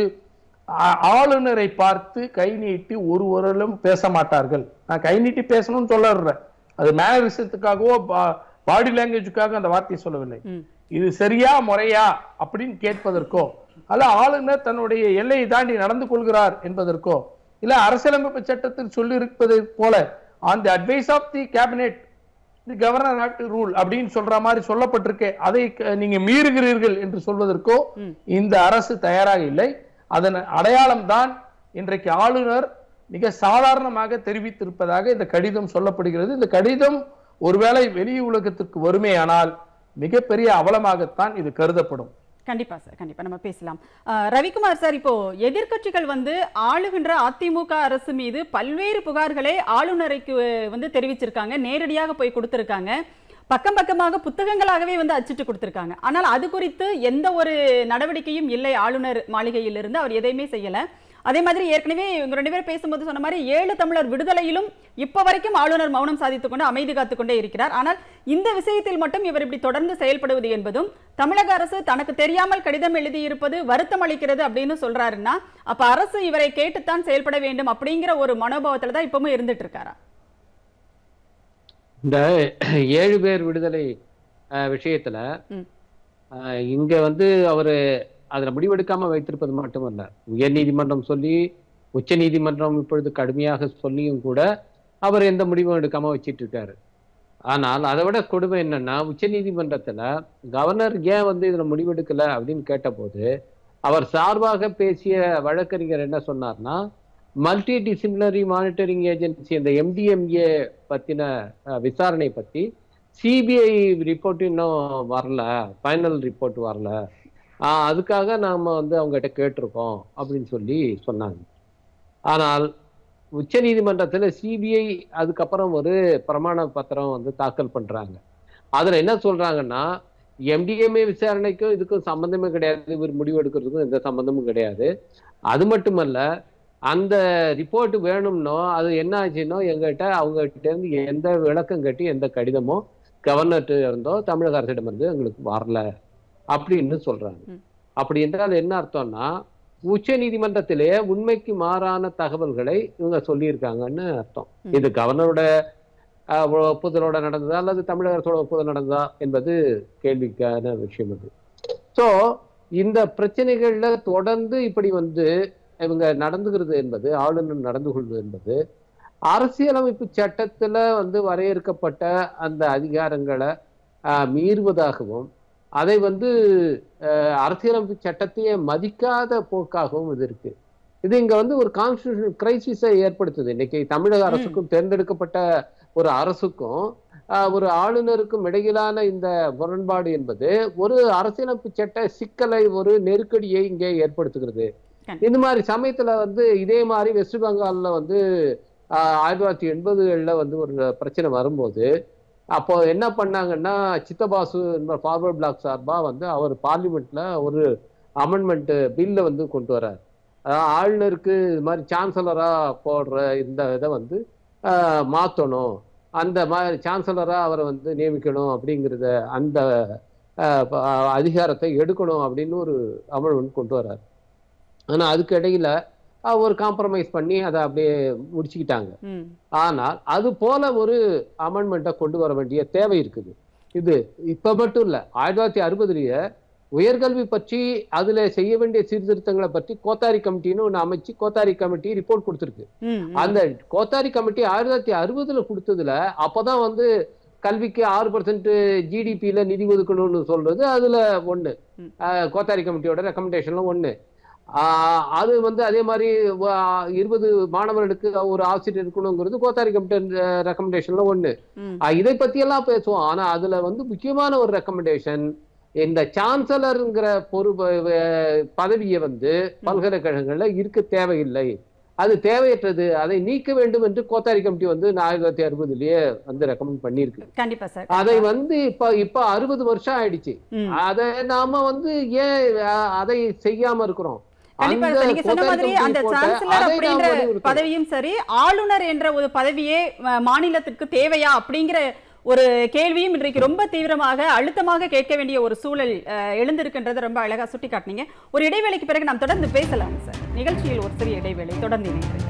ஆ- ஆளுநரை பார்த்து கை நீட்டி ஒருவரிலும் பேச மாட்டார்கள் நான் கை நீட்டி பேசணும்னு சொல்ல அது மேனரிசத்துக்காகவோ பாடி லாங்குவேஜுக்காக அந்த வார்த்தையை சொல்லவில்லை ம் இது சரியா முறையா அப்படின்னு கேட்பதற்கோ அல்ல ஆளுநர் தன்னுடைய எல்லையை தாண்டி நடந்து கொள்கிறார் என்பதற்கோ இல்ல அரசியலமைப்பு சட்டத்தில் சொல்லி இருப்பதை போல on the advice of the cabinet the governor not rule அப்படின்னு சொல்ற மாதிரி சொல்லப்பட்டிருக்கே அதை க- நீங்க மீறுகிறீர்கள் என்று சொல்வதற்கோ ம். இந்த அரசு தயாராக இல்லை அதன் அடையாளம் தான் இன்றைக்கு ஆளுநர் மிக சாதாரணமாக தெரிவித்திருப்பதாக இந்த கடிதம் சொல்லப்படுகிறது இந்த கடிதம் ஒருவேளை வெளி உலகத்திற்கு வருமேயானால் மிகப்பெரிய அவலமாகத்தான் இது கருதப்படும் கண்டிப்பா சார் கண்டிப்பா நம்ம பேசலாம் அஹ், ரவிக்குமார் சார் இப்போ எதிர்க்கட்சிகள் வந்து ஆளுகின்ற அதிமுக அரசு மீது பல்வேறு புகார்களை ஆளுநருக்கு வந்து தெரிவிச்சிருக்காங்க நேரடியாக போய் கொடுத்திருக்காங்க பக்கம் பக்கமாக புத்தகங்களாகவே வந்து அச்சிட்டு கொடுத்திருக்காங்க ஆனால் அது குறித்து எந்த ஒரு நடவடிக்கையும் இல்லை ஆளுநர் மாளிகையிலிருந்து அவர் எதையுமே செய்யல அதே மாதிரி ஏற்கனவே இவங்க ரெண்டு பேரும் பேசும்போது சொன்ன மாதிரி ஏழு தமிழர் விடுதலையிலும் இப்ப வரைக்கும் ஆளுநர் மௌனம் சாதித்துக் கொண்டு அமைதி காத்துக் கொண்டே இருக்கிறார் ஆனால் இந்த விஷயத்தில் மட்டும் இவர் இப்படி தொடர்ந்து செயல்படுவது என்பதும் தமிழக அரசு தனக்கு தெரியாமல் கடிதம் எழுதியிருப்பது வருத்தம் அளிக்கிறது அப்படின்னு சொல்றாருன்னா அப்ப அரசு இவரை கேட்டுத்தான் செயல்பட வேண்டும் அப்படிங்கிற ஒரு மனோபாவத்துல தான் இப்பவும் இருந்துட்டு இருக்காரா இந்த ஏழு பேர் விடுதலை அஹ், விஷயத்துல ம். அஹ், இங்க வந்து அவரு அதுல முடிவெடுக்காம வைத்திருப்பது மட்டுமல்ல உயர் நீதிமன்றம் சொல்லி உச்ச நீதிமன்றம் இப்பொழுது கடுமையாக சொல்லியும் கூட அவர் எந்த முடிவும் எடுக்காம வச்சிட்டு இருக்காரு ஆனால் அதை விட கொடுமை என்னன்னா உச்சநீதிமன்றத்துல கவர்னர் ஏன் வந்து இதுல முடிவெடுக்கல அப்படின்னு கேட்டபோது அவர் சார்பாக பேசிய வழக்கறிஞர் என்ன சொன்னார்னா மல்டி டிசிப்ளினரி மானிட்டரிங் ஏஜென்சி இந்த எம்டிஎம்ஏ பத்தின அஹ், விசாரணை பத்தி சிபிஐ ரிப்போர்ட் இன்னும் வரல ஃபைனல் ரிப்போர்ட் வரல ஆஹ், அதுக்காக நாம வந்து அவங்ககிட்ட கேட்டிருக்கோம் அப்படின்னு சொல்லி சொன்னாங்க ஆனால் உச்சநீதிமன்றத்துல சிபிஐ அதுக்கப்புறம் ஒரு பிரமாண பத்திரம் வந்து தாக்கல் பண்றாங்க அதுல என்ன சொல்றாங்கன்னா எம்டிஎம்ஏ விசாரணைக்கும் இதுக்கும் சம்பந்தமே கிடையாது இவர் முடிவு எடுக்கிறதுக்கும் எந்த சம்பந்தமும் கிடையாது அது மட்டுமல்ல அந்த ரிப்போர்ட் வேணும்னோ அது என்ன ஆச்சுன்னோ எங்ககிட்ட அவங்க கிட்ட இருந்து எந்த விளக்கம் கட்டி எந்த கடிதமோ கவர்னர்கிட்ட இருந்தோ தமிழக அரசிடம் இருந்து எங்களுக்கு வரல அப்படின்னு சொல்றாங்க ம். அப்படி என்றால் என்ன அர்த்தம்னா உச்ச நீதிமன்றத்திலே உண்மைக்கு மாறான தகவல்களை இவங்க சொல்லியிருக்காங்கன்னு அர்த்தம் ம். இது கவர்னரோட ஆஹ், ஒப்புதலோட நடந்ததா அல்லது தமிழக அரசோட ஒப்புதல் நடந்ததா என்பது கேள்விக்கான விஷயம் அது சோ இந்த பிரச்சனைகள்ல தொடர்ந்து இப்படி வந்து இவங்க நடந்துகிறது என்பது ஆளுநர் நடந்து கொள்வது என்பது அரசியலமைப்பு சட்டத்துல வந்து வரையறுக்கப்பட்ட அந்த அதிகாரங்களை ஆஹ், மீறுவதாகவும் அதை வந்து ஆஹ், அரசியலமைப்பு சட்டத்தையே மதிக்காத போக்காகவும் இது இருக்கு இது இங்க வந்து ஒரு கான்ஸ்டியூஷன் கிரைசிஸை ஏற்படுத்துது இன்னைக்கு தமிழக அரசுக்கும் தேர்ந்தெடுக்கப்பட்ட ஒரு அரசுக்கும் ஆஹ், ஒரு ஆளுநருக்கும் இடையிலான இந்த முரண்பாடு என்பது ஒரு அரசியலமைப்பு சட்ட சிக்கலை ஒரு நெருக்கடியை இங்கே ஏற்படுத்துகிறது கண்டிப்பா. இந்த மாதிரி சமயத்துல வந்து இதே மாதிரி வெஸ்ட் பெங்கால்ல வந்து ஆஹ், ஆயிரத்தி தொள்ளாயிரத்தி எண்பதுகளில் வந்து ஒரு பிரச்சனை வரும்போது அப்போ என்ன பண்ணாங்கன்னா சித்தபாசு ஃபார்வர்ட் பிளாக் சார்பா வந்து அவர் பார்லிமெண்ட்ல ஒரு அமெண்ட்மெண்ட் பில்லை வந்து கொண்டு வரார் அதாவது ஆளுநருக்கு இது மாதிரி சான்சலரா போடுற இந்த இதை வந்து ஆஹ், மாத்தணும் அந்த மாதிரி சான்சலரா அவரை வந்து நியமிக்கணும் அப்படிங்கிறத அந்த ஆஹ், ப- அதிகாரத்தை எடுக்கணும் அப்படின்னு ஒரு அமெண்ட்மெண்ட் கொண்டு வரார் ஆனா அதுக்கு இடையில ஆஹ், ஒரு காம்ப்ரமைஸ் பண்ணி அதை அப்படியே முடிச்சுக்கிட்டாங்க ம் ஆனால் அது போல ஒரு அமெண்ட்மெண்ட்டை கொண்டு வர வேண்டிய தேவை இருக்குது இது இப்ப மட்டும் இல்ல ஆயிரத்தி தொள்ளாயிரத்தி அறுபதுலயே உயர்கல்வி பற்றி அதுல செய்ய வேண்டிய சீர்திருத்தங்களை பற்றி கோத்தாரி கமிட்டின்னு ஒண்ணு அமைச்சு கோத்தாரி கமிட்டி ரிப்போர்ட் கொடுத்திருக்கு ம் ம். அந்த கோத்தாரி கமிட்டி ஆயிரத்தி தொள்ளாயிரத்தி அறுபதுல கொடுத்ததுல அப்பதான் வந்து கல்விக்கு ஆறு பர்சன்ட் ஜிடிபியில நிதி ஒதுக்கணும்னு சொல்றது அதுல ஒண்ணு ம். ஆஹ் கோத்தாரி கமிட்டியோட ரெக்கமெண்டேஷன்ல ஒண்ணு ஆஹ் அது வந்து அதே மாதிரி வ- இருபது மாணவர்களுக்கு ஒரு ஆசிரியர் இருக்கணுங்கிறது கோத்தாரி கமிட்டி ரெக்கமெண்டேஷன்ல ஒண்ணு ம் ஆஹ் இதை பத்தி எல்லாம் பேசுவோம் ஆனா அதுல வந்து முக்கியமான ஒரு ரெக்கமெண்டேஷன் இந்த சான்சலருங்கிற பொறுப்பு அஹ், பதவியை வந்து பல்கலைக்கழகங்கள்ல இருக்க தேவையில்லை அது தேவையற்றது அதை நீக்க வேண்டும் என்று கோத்தாரி கமிட்டி வந்து ஆயிரத்தி தொள்ளாயிரத்தி அறுபதுலயே வந்து ரெக்கமெண்ட் பண்ணியிருக்கு கண்டிப்பா சார் அதை வந்து இப்ப இப்ப அறுபது வருஷம் ஆயிடுச்சு ம் அதை நாம வந்து ஏன் அஹ், அதை செய்யாம இருக்கிறோம் கண்டிப்பா அந்த சார் நீங்க சொன்ன கோத்தாரி மாதிரி கமிட்டி அந்த போட்ட சான்சலர் அதை அப்படின்ற நாம வலியுறுத்தணும். பதவியும் சரி ஆளுநர் என்ற ஒரு பதவியே அஹ், மாநிலத்திற்கு தேவையா அப்படிங்கிற ஒரு கேள்வியும் இன்றைக்கு ரொம்ப தீவிரமாக அழுத்தமாக கேட்க வேண்டிய ஒரு சூழல் அஹ், எழுந்திருக்கின்றதை ரொம்ப அழகா சுட்டி காட்டினீங்க ஒரு இடைவேளைக்கு பிறகு நாம் தொடர்ந்து பேசலாம் சார் நிகழ்ச்சியில் ஒரு சிறிய இடைவேளை தொடர்ந்து இணைந்திருங்கள்.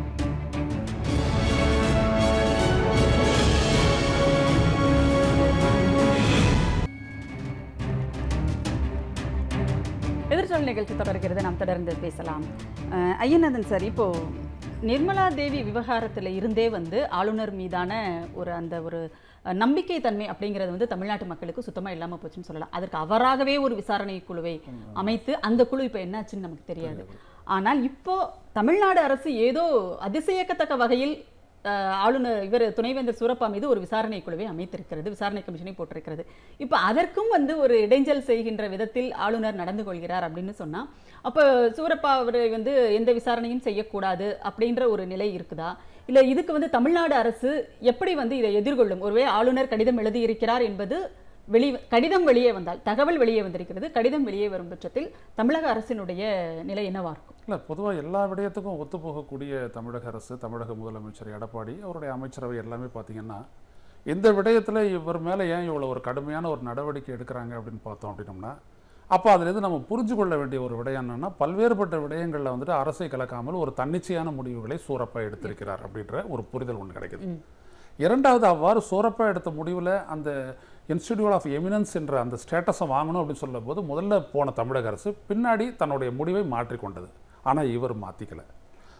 எதிர்ச்சொல் நிகழ்ச்சி தொடர்கிறது நாம் தொடர்ந்து பேசலாம் அஹ், ஐயநாதன் சார் இப்போ நிர்மலா தேவி விவகாரத்தில் இருந்தே வந்து ஆளுநர் மீதான ஒரு அந்த ஒரு அஹ், நம்பிக்கை தன்மை அப்படிங்கிறது வந்து தமிழ்நாட்டு மக்களுக்கு சுத்தமாக இல்லாமல் போச்சுன்னு சொல்லலாம் அதற்கு அவராகவே ஒரு விசாரணை குழுவை அமைத்து அந்த குழு இப்போ என்னாச்சுன்னு நமக்கு தெரியாது ஆனால் இப்போ தமிழ்நாடு அரசு ஏதோ அதிசயக்கத்தக்க வகையில் அஹ், ஆளுநர் இவர் துணைவேந்தர் சூரப்பா மீது ஒரு விசாரணை குழுவை அமைத்திருக்கிறது விசாரணை கமிஷனை போட்டிருக்கிறது இப்போ அதற்கும் வந்து ஒரு இடைஞ்சல் செய்கின்ற விதத்தில் ஆளுநர் நடந்து கொள்கிறார் அப்படின்னு சொன்னா அப்போ சூரப்பா அவர் வந்து எந்த விசாரணையும் செய்யக்கூடாது அப்படின்ற ஒரு நிலை இருக்குதா இல்ல இதுக்கு வந்து தமிழ்நாடு அரசு எப்படி வந்து இதை எதிர்கொள்ளும் ஒருவே ஆளுநர் கடிதம் எழுதியிருக்கிறார் என்பது வெளி கடிதம் வெளியே வந்தால் தகவல் வெளியே வந்திருக்கிறது கடிதம் வெளியே வரும் பட்சத்தில் தமிழக அரசினுடைய நிலை என்னவா இருக்கும் இல்லை பொதுவாக எல்லா விடயத்துக்கும் ஒத்துப்போகக்கூடிய தமிழக அரசு தமிழக முதலமைச்சர் எடப்பாடி அவருடைய அமைச்சரவை எல்லாமே பார்த்தீங்கன்னா இந்த விடயத்தில் இவர் மேலே ஏன் இவ்வளோ ஒரு கடுமையான ஒரு நடவடிக்கை எடுக்கிறாங்க அப்படின்னு பார்த்தோம் அப்படின்னோம்னா அப்போ அதுலேருந்து நம்ம புரிஞ்சு கொள்ள வேண்டிய ஒரு விடயம் என்னன்னா பல்வேறுபட்ட விடயங்களில் வந்துட்டு அரசை கலக்காமல் ஒரு தன்னிச்சையான முடிவுகளை சூரப்பா எடுத்திருக்கிறார் அப்படின்ற ஒரு புரிதல் ஒன்று கிடைக்குது இரண்டாவது அவ்வாறு சூரப்பா எடுத்த முடிவில் அந்த இன்ஸ்டிடியூட் ஆஃப் எமினன்ஸ் என்ற அந்த ஸ்டேட்டஸை வாங்கணும் அப்படின்னு சொல்லும்போது முதல்ல போன தமிழக அரசு பின்னாடி தன்னுடைய முடிவை மாற்றிக்கொண்டது ஆனால் இவர் மாற்றிக்கல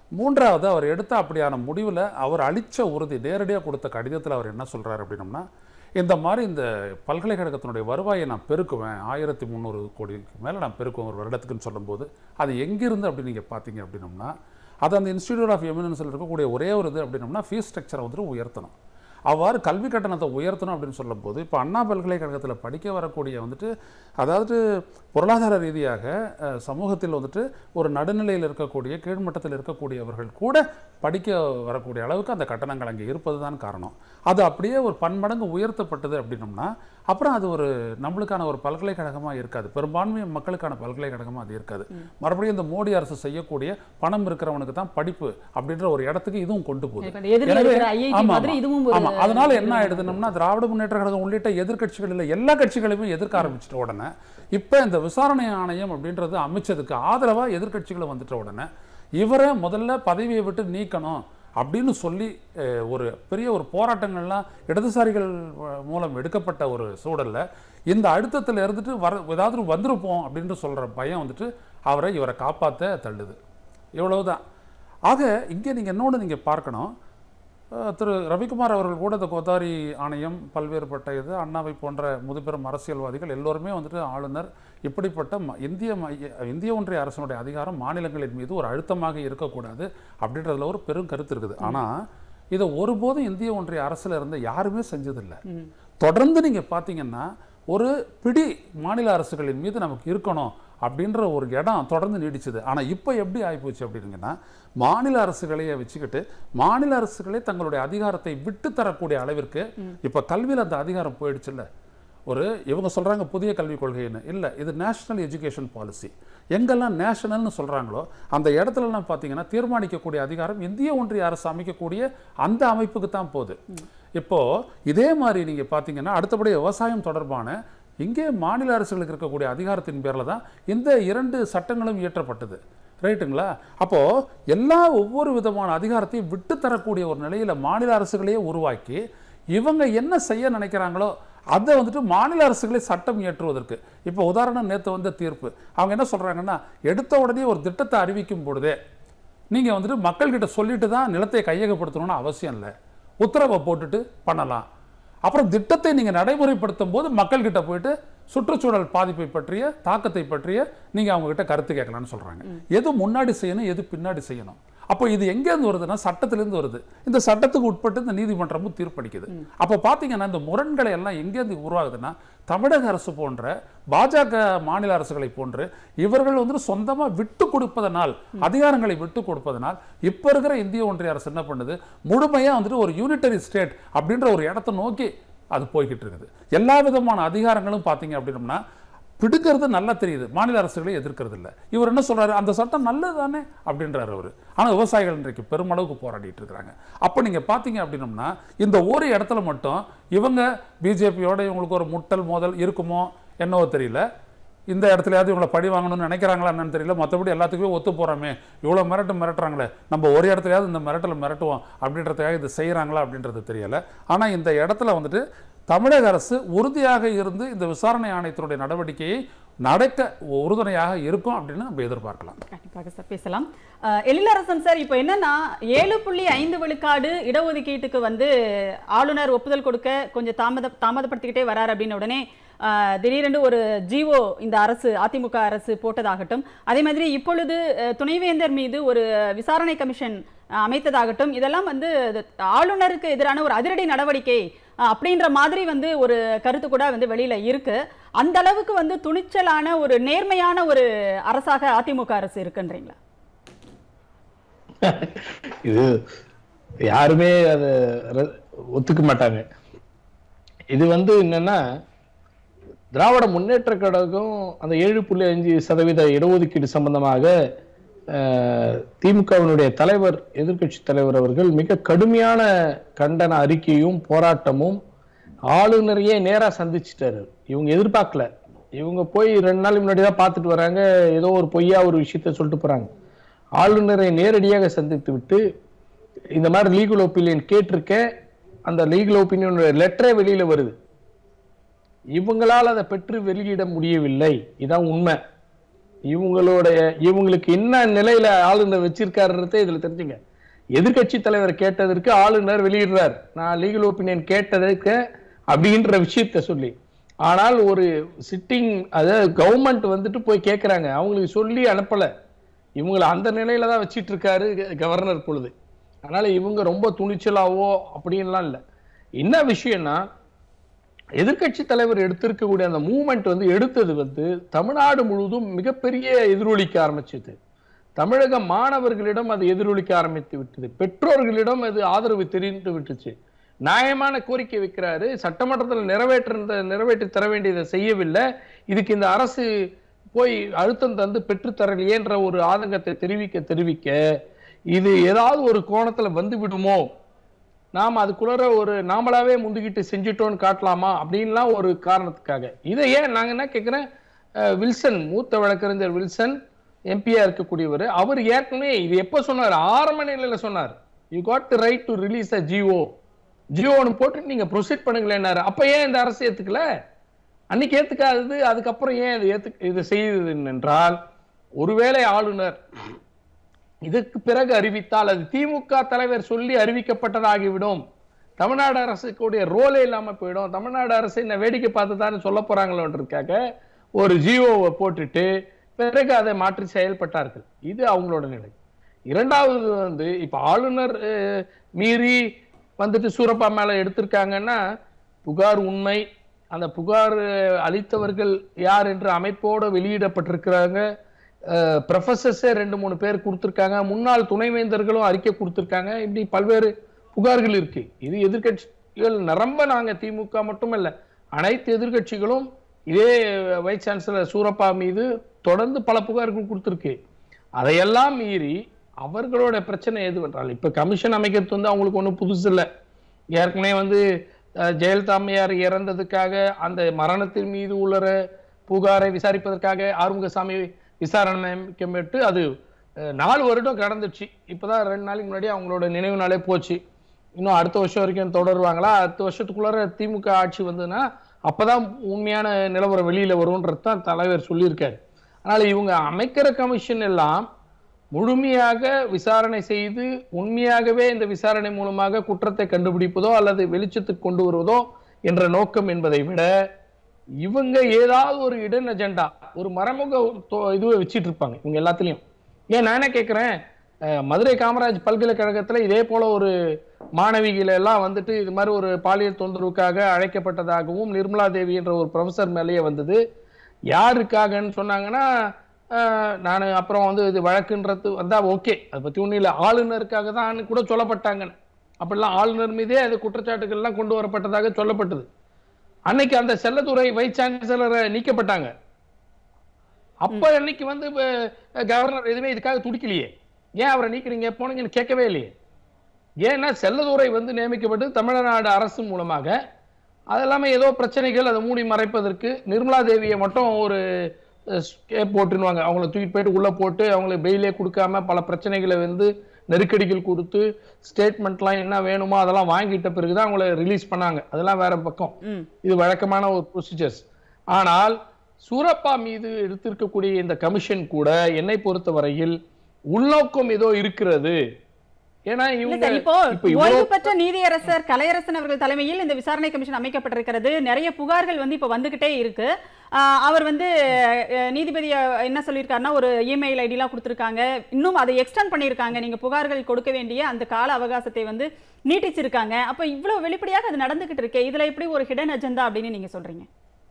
மூன்றாவது அவர் எடுத்த அப்படியான முடிவில் அவர் அளித்த உறுதி நேரடியாக கொடுத்த கடிதத்தில் அவர் என்ன சொல்றாரு அப்படின்னம்னா இந்த மாதிரி இந்த பல்கலைக்கழகத்தினுடைய வருவாயை நான் பெருக்குவேன் ஆயிரத்தி முந்நூறு கோடிக்கு மேலே நான் பெருக்குவேன் ஒரு வருடத்துக்குன்னு சொல்லும்போது அது எங்கிருந்து அப்படி நீங்கள் பார்த்தீங்க அப்படின்னம்னா அது அந்த இன்ஸ்டிடியூட் ஆஃப் எமினன்ஸில் இருக்கக்கூடிய ஒரே ஒரு இது அப்படின்னம்னா ஃபீஸ் ஸ்ட்ரக்சரை வந்துட்டு உயர்த்தணும் அவ்வாறு கல்வி கட்டணத்தை உயர்த்தணும் அப்படின்னு சொல்லும்போது இப்போ அண்ணா பல்கலைக்கழகத்தில் படிக்க வரக்கூடிய வந்துட்டு அதாவது பொருளாதார ரீதியாக அஹ், சமூகத்தில் வந்துட்டு ஒரு நடுநிலையில் இருக்கக்கூடிய கீழ்மட்டத்தில் இருக்கக்கூடியவர்கள் கூட படிக்க வரக்கூடிய அளவுக்கு அந்த கட்டணங்கள் அங்கே இருப்பது தான் காரணம் அது அப்படியே ஒரு பன்மடங்கு உயர்த்தப்பட்டது அப்படின்னம்னா அப்புறம் அது ஒரு நம்மளுக்கான ஒரு பல்கலைக்கழகமாக இருக்காது பெரும்பான்மை மக்களுக்கான பல்கலைக்கழகமாக அது இருக்காது மறுபடியும் இந்த மோடி அரசு செய்யக்கூடிய பணம் இருக்கிறவனுக்கு தான் படிப்பு அப்படின்ற ஒரு இடத்துக்கு இதுவும் கொண்டு போகுது இப்ப இந்த எதிரில் எனவே- இருக்கிற ஐஐடி ஆமா, மாதிரி ஆமா. இதுவும் ஒரு ஆமா அதனால என்ன ஆயிடுதுன்னா திராவிட முன்னேற்ற கழகம் உள்ளிட்ட எதிர்க்கட்சிகள் இல்லை எல்லா கட்சிகளையுமே எதிர்க்க ஆரம்பிச்சிட்ட உடனே இப்போ இந்த விசாரணை ஆணையம் அப்படின்றது அமைச்சதுக்கு ஆதரவா எதிர்க்கட்சிகள் வந்துட்ட உடனே இவரை முதல்ல பதவியை விட்டு நீக்கணும் அப்படின்னு சொல்லி அஹ், ஒரு பெரிய ஒரு போராட்டங்கள்லாம் இடதுசாரிகள் வ- மூலம் எடுக்கப்பட்ட ஒரு சூழல்ல இந்த அழுத்தத்தில் இருந்துட்டு வர ஏதாவது வந்துருப்போம் அப்படின்னு சொல்ற பயம் வந்துட்டு அவரை இவரை காப்பாற்ற தள்ளுது இவ்வளவுதான் ஆக இங்கே நீங்கள் இன்னொன்று நீங்கள் பார்க்கணும் அஹ் திரு ரவிக்குமார் அவர்கள் கூட இந்த கோதாரி ஆணையம் பல்வேறுபட்ட இது அண்ணாவை போன்ற முதுபெரும் அரசியல்வாதிகள் எல்லோருமே வந்துட்டு ஆளுநர் இப்படிப்பட்ட ம- இந்திய மைய இந்திய ஒன்றிய அரசினுடைய அதிகாரம் மாநிலங்களின் மீது ஒரு அழுத்தமாக இருக்கக்கூடாது அப்படின்றதுல ஒரு பெரும் கருத்து இருக்குது ஆனால் இதை ஒருபோதும் இந்திய ஒன்றிய அரசுல இருந்து யாருமே செஞ்சதில்லை தொடர்ந்து நீங்க பார்த்தீங்கன்னா ஒரு பிடி மாநில அரசுகளின் மீது நமக்கு இருக்கணும் அப்படின்ற ஒரு இடம் தொடர்ந்து நீடிச்சது ஆனா இப்போ எப்படி ஆகிப்போச்சு அப்படிங்கன்னா மாநில அரசுகளையே வச்சுக்கிட்டு மாநில அரசுகளே தங்களுடைய அதிகாரத்தை விட்டு தரக்கூடிய அளவிற்கு இப்போ கல்வியில் அந்த அதிகாரம் போயிடுச்சுல்ல ஒரு இவங்க சொல்றாங்க புதிய கல்விக் கொள்கைன்னு இல்லை இது நேஷனல் எஜுகேஷன் பாலிசி எங்கெல்லாம் நேஷனல்னு சொல்றாங்களோ அந்த இடத்துலலாம் பார்த்தீங்கன்னா தீர்மானிக்கக்கூடிய அதிகாரம் இந்திய ஒன்றிய அரசு அமைக்கக்கூடிய அந்த அமைப்புக்கு தான் போகுது இப்போ இதே மாதிரி நீங்க பார்த்தீங்கன்னா அடுத்தபடி விவசாயம் தொடர்பான இங்கே மாநில அரசுகளுக்கு இருக்கக்கூடிய அதிகாரத்தின் பேரில் தான் இந்த இரண்டு சட்டங்களும் இயற்றப்பட்டது ரைட்டுங்களா அப்போ எல்லா ஒவ்வொரு விதமான அதிகாரத்தையும் விட்டு தரக்கூடிய ஒரு நிலையில மாநில அரசுகளையே உருவாக்கி இவங்க என்ன செய்ய நினைக்கிறாங்களோ அதை வந்துட்டு மாநில அரசுகளே சட்டம் இயற்றுவதற்கு இப்போ உதாரணம் நேற்று வந்த தீர்ப்பு அவங்க என்ன சொல்றாங்கன்னா எடுத்த உடனே ஒரு திட்டத்தை அறிவிக்கும் பொழுதே நீங்க வந்துட்டு மக்கள்கிட்ட சொல்லிட்டு தான் நிலத்தை கையகப்படுத்தணும்னு அவசியம் இல்லை உத்தரவை போட்டுட்டு பண்ணலாம் அப்புறம் திட்டத்தை நீங்க நடைமுறைப்படுத்தும் போது மக்கள்கிட்ட போயிட்டு சுற்றுச்சூழல் பாதிப்பை பற்றிய தாக்கத்தை பற்றிய நீங்க அவங்க கிட்ட கருத்து கேட்கலாம்னு சொல்றாங்க எது முன்னாடி செய்யணும் எது பின்னாடி செய்யணும் அப்போ இது எங்கேருந்து வருதுன்னா சட்டத்திலேருந்து வருது இந்த சட்டத்துக்கு உட்பட்டு இந்த நீதிமன்றமும் தீர்ப்பளிக்குது அப்போ பார்த்தீங்கன்னா இந்த முரண்களை எல்லாம் எங்கேருந்து உருவாகுதுன்னா தமிழக அரசு போன்ற பாஜக மாநில அரசுகளை போன்று இவர்கள் வந்து சொந்தமா விட்டு கொடுப்பதனால் அதிகாரங்களை விட்டு கொடுப்பதனால் இப்ப இருக்கிற இந்திய ஒன்றிய அரசு என்ன பண்ணுது முழுமையா வந்துட்டு ஒரு யூனிட்டரி ஸ்டேட் அப்படின்ற ஒரு இடத்தை நோக்கி அது போய்கிட்டு இருக்குது எல்லா விதமான அதிகாரங்களும் பார்த்தீங்க அப்படின்னம்னா பிடுக்கிறது நல்லா தெரியுது மாநில அரசுகளை எதிர்க்கிறது இல்லை இவர் என்ன சொல்றாரு அந்த சட்டம் நல்லது தானே அப்படின்றாரு அவர் ஆனா விவசாயிகள் இன்றைக்கு பெருமளவுக்கு போராடிட்டு இருக்கிறாங்க அப்ப நீங்க பாத்தீங்க அப்படின்னம்னா இந்த ஒரு இடத்துல மட்டும் இவங்க பிஜேபியோட இவங்களுக்கு ஒரு முட்டல் மோதல் இருக்குமோ என்னவோ தெரியல இந்த இடத்துலயாவது இவங்களை பழி வாங்கணும்னு நினைக்கிறாங்களா என்னன்னு தெரியல மற்றபடி எல்லாத்துக்குமே ஒத்து போறோமே இவ்வளோ மிரட்டு மிரட்டுறாங்களே நம்ம ஒரு இடத்துலயாவது இந்த மிரட்டலை மிரட்டுவோம் அப்படின்றதுக்காக இது செய்கிறாங்களா அப்படின்றது தெரியல ஆனா இந்த இடத்துல வந்துட்டு தமிழக அரசு உறுதியாக இருந்து இந்த விசாரணை ஆணையத்தினுடைய நடவடிக்கையை நடக்க உறுதுணையாக இருக்கும் அப்படின்னு நம்ம எதிர்பார்க்கலாம் கண்டிப்பாக சார் பேசலாம் அஹ், எழிலரசன் சார் இப்போ என்னன்னா ஏழு புள்ளி ஐந்து விழுக்காடு இடஒதுக்கீட்டுக்கு வந்து ஆளுநர் ஒப்புதல் கொடுக்க கொஞ்சம் தாமத தாமதப்படுத்திக்கிட்டே வரார் அப்படின்னு உடனே அஹ், திடீரென்று ஒரு ஜிஓ இந்த அரசு அதிமுக அரசு போட்டதாகட்டும் அதே மாதிரி இப்பொழுது அஹ், துணைவேந்தர் மீது ஒரு விசாரணை கமிஷன் அஹ், அமைத்ததாகட்டும் இதெல்லாம் வந்து அது ஆளுநருக்கு எதிரான ஒரு அதிரடி நடவடிக்கை அஹ், அப்படின்ற மாதிரி வந்து ஒரு கருத்து கூட வந்து வெளியில இருக்கு அந்த அளவுக்கு வந்து துணிச்சலான ஒரு நேர்மையான ஒரு அரசாக அதிமுக அரசு இருக்குன்றீங்களா இது யாருமே அதை ர- ஒத்துக்க மாட்டாங்க இது வந்து என்னன்னா திராவிட முன்னேற்ற கழகம் அந்த ஏழு புள்ளி அஞ்சு சதவீத இடஒதுக்கீடு சம்பந்தமாக அஹ், திமுகவினுடைய தலைவர் எதிர்க்கட்சி தலைவர் அவர்கள் மிக கடுமையான கண்டன அறிக்கையும் போராட்டமும் ஆளுநரையே நேரா சந்திச்சிட்டாரு இவங்க எதிர்பார்க்கல இவங்க போய் ரெண்டு நாள் முன்னாடி தான் பார்த்துட்டு வராங்க ஏதோ ஒரு பொய்யா ஒரு விஷயத்த சொல்லிட்டு போறாங்க ஆளுநரை நேரடியாக சந்தித்து விட்டு இந்த மாதிரி லீகல் ஒப்பீனியன் கேட்டிருக்கேன் அந்த லீகல் ஒப்பீனியன் லெட்டரே வெளியில வருது இவங்களால் அதை பெற்று வெளியிட முடியவில்லை இதான் உண்மை இவங்களுடைய இவங்களுக்கு என்ன நிலையில ஆளுநர் வச்சிருக்காருன்றதை இதுல தெரிஞ்சுங்க எதிர்க்கட்சி தலைவர் கேட்டதற்கு ஆளுநர் வெளியிடுறார் நான் லீகல் ஒப்பீனியன் கேட்டதற்கு அப்படின்ற விஷயத்த சொல்லி ஆனால் ஒரு சிட்டிங் அதாவது கவர்மெண்ட் வந்துட்டு போய் கேட்கறாங்க அவங்களுக்கு சொல்லி அனுப்பல இவங்களை அந்த நிலையில தான் வச்சிட்டு இருக்காரு க- கவர்னர் பொழுது அதனால இவங்க ரொம்ப துணிச்சலாவோ அப்படின்லாம் இல்லை என்ன விஷயம்னா எதிர்க்கட்சி தலைவர் எடுத்திருக்கக்கூடிய அந்த மூவ்மெண்ட் வந்து எடுத்தது வந்து தமிழ்நாடு முழுவதும் மிகப்பெரிய எதிரொலிக்க ஆரம்பிச்சது தமிழக மாணவர்களிடம் அது எதிரொலிக்க ஆரம்பித்து விட்டது பெற்றோர்களிடம் அது ஆதரவு தெரிந்து விட்டுச்சு நியாயமான கோரிக்கை வைக்கிறாரு சட்டமன்றத்தில் நிறைவேற்ற நிறைவேற்றி தர வேண்டியதை செய்யவில்லை இதுக்கு இந்த அரசு போய் அழுத்தம் தந்து பெற்றுத் தரலையேன்ற ஒரு ஆதங்கத்தை தெரிவிக்க தெரிவிக்க இது ஏதாவது ஒரு கோணத்துல வந்து விடுமோ நாம் அதுக்குள்ள ஒரு நாமளாவே முந்திக்கிட்டு செஞ்சுட்டோம்னு காட்டலாமா அப்படின்லாம் ஒரு காரணத்துக்காக இதை ஏன் நாங்க என்ன கேட்கிறேன் அஹ், வில்சன் மூத்த வழக்கறிஞர் வில்சன் எம்பியா இருக்கக்கூடியவர் அவர் ஏற்கனவே இது எப்போ சொன்னார் ஆரம்ப நிலையில சொன்னார் you got the right to release a GO ஜியோன்னு போட்டு நீங்க ப்ரொசீட் பண்ணுங்களேன்னாரு அப்ப ஏன் இந்த அரசு ஏத்துக்கல அன்னைக்கு ஏத்துக்காதது அதுக்கப்புறம் ஏன் இது ஏத்து இது செய்தது என்றால் ஒருவேளை ஆளுநர் இதற்கு பிறகு அறிவித்தால் அது திமுக தலைவர் சொல்லி அறிவிக்கப்பட்டதாகிவிடும் தமிழ்நாடு அரசுக்குடைய ரோலே இல்லாம போயிடும் தமிழ்நாடு அரசு என்ன வேடிக்கை பார்த்து தானே சொல்ல போறாங்களோன்றதுக்காக ஒரு ஜியோவை போட்டுட்டு பிறகு அதை மாற்றி செயல்பட்டார்கள் இது அவங்களோட நிலை இரண்டாவது வந்து இப்ப ஆளுநர் அஹ், மீறி வந்துட்டு சூரப்பா மேல எடுத்திருக்காங்கன்னா புகார் உண்மை அந்த புகார் அஹ், அளித்தவர்கள் யார் என்று அமைப்போட வெளியிடப்பட்டிருக்கிறாங்க ப்ரொஃபசர்ஸே ரெண்டு மூணு பேர் கொடுத்துருக்காங்க முன்னாள் துணைவேந்தர்களும் அறிக்கை கொடுத்துருக்காங்க இப்படி பல்வேறு புகார்கள் இருக்கு இது எதிர்க்கட்சிகள் நிரம்ப நாங்க திமுக மட்டுமல்ல அனைத்து எதிர்க்கட்சிகளும் இதே வைஸ் சான்சலர் சூரப்பா மீது தொடர்ந்து பல புகார்கள் கொடுத்துருக்கு அதையெல்லாம் மீறி அவர்களோட பிரச்சனை எதுவென்றால் இப்ப கமிஷன் அமைக்கிறது வந்து அவங்களுக்கு ஒண்ணும் புதுசு இல்லை ஏற்கனவே வந்து அஹ், ஜெயலலிதா அம்மையார் இறந்ததுக்காக அந்த மரணத்தின் மீது உள்ள புகாரை விசாரிப்பதற்காக ஆறுமுகசாமி விசாரணை அமைக்கப்பட்டு அது அஹ், நாலு வருடம் கடந்துச்சு இப்பதான் ரெண்டு நாளைக்கு முன்னாடி அவங்களோட நினைவு நாளே போச்சு இன்னும் அடுத்த வருஷம் வரைக்கும் தொடருவாங்களா அடுத்த வருஷத்துக்குள்ளார திமுக ஆட்சி வந்ததுன்னா அப்பதான் உண்மையான நிலவரம் வெளியில வரும்ன்றது தான் தலைவர் சொல்லியிருக்காரு அதனால இவங்க அமைக்கிற கமிஷன் எல்லாம் முழுமையாக விசாரணை செய்து உண்மையாகவே இந்த விசாரணை மூலமாக குற்றத்தை கண்டுபிடிப்பதோ அல்லது வெளிச்சத்துக்கு கொண்டு வருவதோ என்ற நோக்கம் என்பதை விட இவங்க ஏதாவது ஒரு இடன் அஜெண்டா ஒரு மறைமுக தோ- இதுவை வச்சிட்டு இருப்பாங்க இவங்க எல்லாத்துலயும் ஏன் நானே கேட்கிறேன் அஹ், மதுரை காமராஜ் பல்கலைக்கழகத்துல இதே போல ஒரு மாணவிகளை எல்லாம் வந்துட்டு இது மாதிரி ஒரு பாலியல் தொந்தரவுக்காக அழைக்கப்பட்டதாகவும் நிர்மலா தேவி என்ற ஒரு ப்ரொஃபசர் மேலேயே வந்தது யாருக்காகன்னு சொன்னாங்கன்னா நான் அப்புறம் வந்து இது வழக்குன்றது வந்தா ஓகே அதை பத்தி ஒண்ணும் இல்லை ஆளுநருக்காக தான் கூட சொல்லப்பட்டாங்கன்னு அப்படிலாம் ஆளுநர் மீதே அது குற்றச்சாட்டுகள்லாம் கொண்டு வரப்பட்டதாக சொல்லப்பட்டது அன்னைக்கு அந்த செல்லத்துறை வைஸ் சான்சலரை நீக்கப்பட்டாங்க அப்ப அன்னைக்கு வந்து அஹ், கவர்னர் எதுவுமே இதுக்காக துடிக்கலையே ஏன் அவரை நீக்கிறீங்க போனீங்கன்னு கேட்கவே இல்லையே ஏன்னா செல்லதுரை வந்து நியமிக்கப்பட்டு தமிழ்நாடு அரசு மூலமாக அதெல்லாமே ஏதோ பிரச்சனைகள் அதை மூடி மறைப்பதற்கு நிர்மலா தேவியை மட்டும் ஒரு ஸ்கேப் போட்டுருவாங்க அவங்கள தூக்கிட்டு போயிட்டு உள்ள போட்டு அவங்களுக்கு பெயிலே கொடுக்காம பல பிரச்சனைகளை வந்து நெருக்கடிகள் கொடுத்து ஸ்டேட்மெண்ட்லாம் என்ன வேணுமோ அதெல்லாம் வாங்கிட்ட பிறகுதான் அவங்கள ரிலீஸ் பண்ணாங்க அதெல்லாம் வேற பக்கம் ம் இது வழக்கமான ஒரு ப்ரொசீஜர்ஸ் ஆனால் சூரப்பா மீது எடுத்திருக்கக்கூடிய இந்த கமிஷன் கூட என்னை பொறுத்த வரையில் உள்நோக்கம் ஏதோ இருக்கிறது ஏன்னா இல்ல இவங்க சார் இப்போ இப்ப இவ்வளவு ஓய்வு பெற்ற நீதியரசர் கலையரசன் அவர்கள் தலைமையில் இந்த விசாரணை கமிஷன் அமைக்கப்பட்டிருக்கிறது நிறைய புகார்கள் வந்து இப்ப வந்துகிட்டே இருக்கு ஆஹ் அவர் வந்து அஹ், நீதிபதி அஹ், என்ன சொல்லியிருக்காருன்னா ஒரு இமெயில் ஐடிலாம் கொடுத்துருக்காங்க இன்னும் அதை எக்ஸ்டெண்ட் பண்ணியிருக்காங்க நீங்க புகார்கள் கொடுக்க வேண்டிய அந்த கால அவகாசத்தை வந்து நீட்டிச்சிருக்காங்க அப்ப இவ்வளவு வெளிப்படையாக அது நடந்துகிட்டு இருக்கே இதுல எப்படி ஒரு ஹிடன் அஜெண்டா அப்படின்னு நீங்க சொல்றீங்க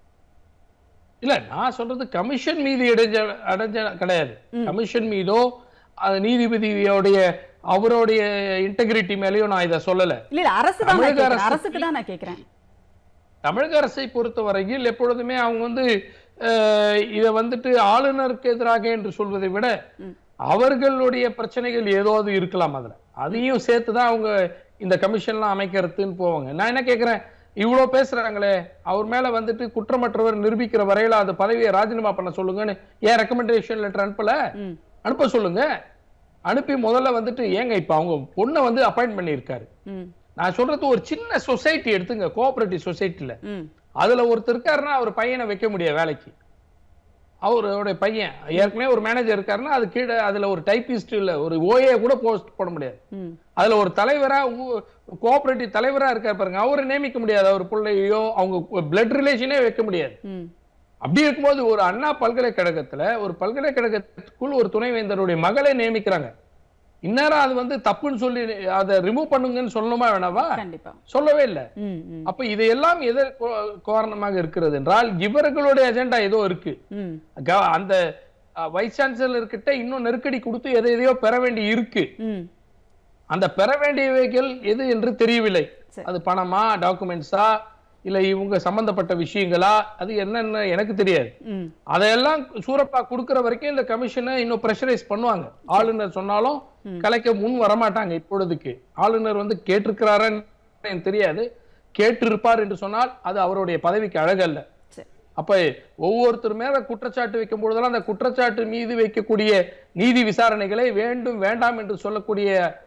இல்ல நான் சொல்றது கமிஷன் மீது இடைஞ்ச அடைஞ்ச கிடையாது கமிஷன் மீதோ அது நீதிபதியோடைய அவருடைய இன்டெகிரிட்டி மேலயும் நான் இதை சொல்லல இல்ல இல்ல அரசு தான் நான் தமிழக கேக்குறேன். அரசு- அரசுக்கு தான் நான் கேக்குறேன் தமிழக அரசை பொறுத்த வரையில் எப்பொழுதுமே அவங்க வந்து அஹ், இதை வந்துட்டு ஆளுநருக்கு எதிராக என்று சொல்வதை விட அவர்களுடைய பிரச்சனைகள் ஏதாவது இருக்கலாம் அதுல அதையும் சேர்த்து தான் அவங்க இந்த கமிஷன்லாம் அமைக்கிறதுன்னு போவாங்க நான் என்ன கேட்கிறேன் இவ்வளவு பேசுறாங்களே அவர் மேல வந்துட்டு குற்றமற்றவர் நிரூபிக்கிற வரையில அந்த பதவியை ராஜினாமா பண்ண சொல்லுங்கன்னு ஏன் ரெக்கமெண்டேஷன் லெட்டர் அனுப்பல ம் அனுப்ப சொல்லுங்க அனுப்பி முதல்ல வந்துட்டு ஏங்க இப்ப அவங்க பொண்ணை வந்து அப்பாயிண்ட் பண்ணியிருக்காரு ம் நான் சொல்றது ஒரு சின்ன சொசைட்டி எடுத்துங்க கோஆபரேட்டிவ் சொசைட்டில ம் அதுல ஒருத்தர் இருக்காருன்னா அவர் பையனை வைக்க முடியாது வேலைக்கு அவரோட பையன் ஏற்கனவே ஒரு மேனேஜர் இருக்காருன்னா அது கீழே அதுல ஒரு டைப்பிஸ்ட் இல்ல ஒரு ஓஏ கூட போஸ்ட் போட முடியாது ம் அதுல ஒரு தலைவரா கோஆபரேட்டிவ் தலைவரா இருக்காரு பாருங்க அவரை நியமிக்க முடியாது அவர் பிள்ளையோ அவங்க பிளட் ரிலேஷனே வைக்க முடியாது ம் அப்படி இருக்கும்போது ஒரு அண்ணா பல்கலைக்கழகத்துல ஒரு பல்கலைக்கழகத்துக்குள் ஒரு துணைவேந்தருடைய மகளை நியமிக்கிறாங்க இந்நேரம் அது வந்து தப்புன்னு சொல்லி அதை ரிமூவ் பண்ணுங்கன்னு சொல்லணுமா வேணாவா கண்டிப்பா சொல்லவே இல்லை ம் ம் அப்ப இதையெல்லாம் எது காரணமாக இருக்கிறது என்றால் இவர்களுடைய அஜெண்டா ஏதோ இருக்கு ம் க- அந்த வைஸ் சான்சலர் கிட்ட இன்னும் நெருக்கடி கொடுத்து எதை எதையோ பெற வேண்டி இருக்கு ம் அந்த பெற வேண்டியவைகள் எது என்று தெரியவில்லை சரி. அது பணமா டாக்குமெண்ட்ஸா இல்ல இவங்க சம்பந்தப்பட்ட விஷயங்களா அது என்னன்னு எனக்கு தெரியாது ம் அதையெல்லாம் சூரப்பா கொடுக்கிற வரைக்கும் இந்த கமிஷனை இன்னும் ப்ரெஷரைஸ் பண்ணுவாங்க ஆளுநர் சொன்னாலும் கலைக்க முன் வரமாட்டாங்க இப்பொழுதுக்கு ஆளுநர் வந்து கேட்டிருக்கிறாருன்னு எனக்கு தெரியாது கேட்டிருப்பார் என்று சொன்னால் அது அவருடைய பதவிக்கு அழகல்ல சரி அப்ப ஒவ்வொருத்தர் மேல குற்றச்சாட்டு வைக்கும் பொழுதெல்லாம் அந்த குற்றச்சாட்டு மீது வைக்கக்கூடிய நீதி விசாரணைகளை வேண்டும் வேண்டாம் என்று சொல்லக்கூடிய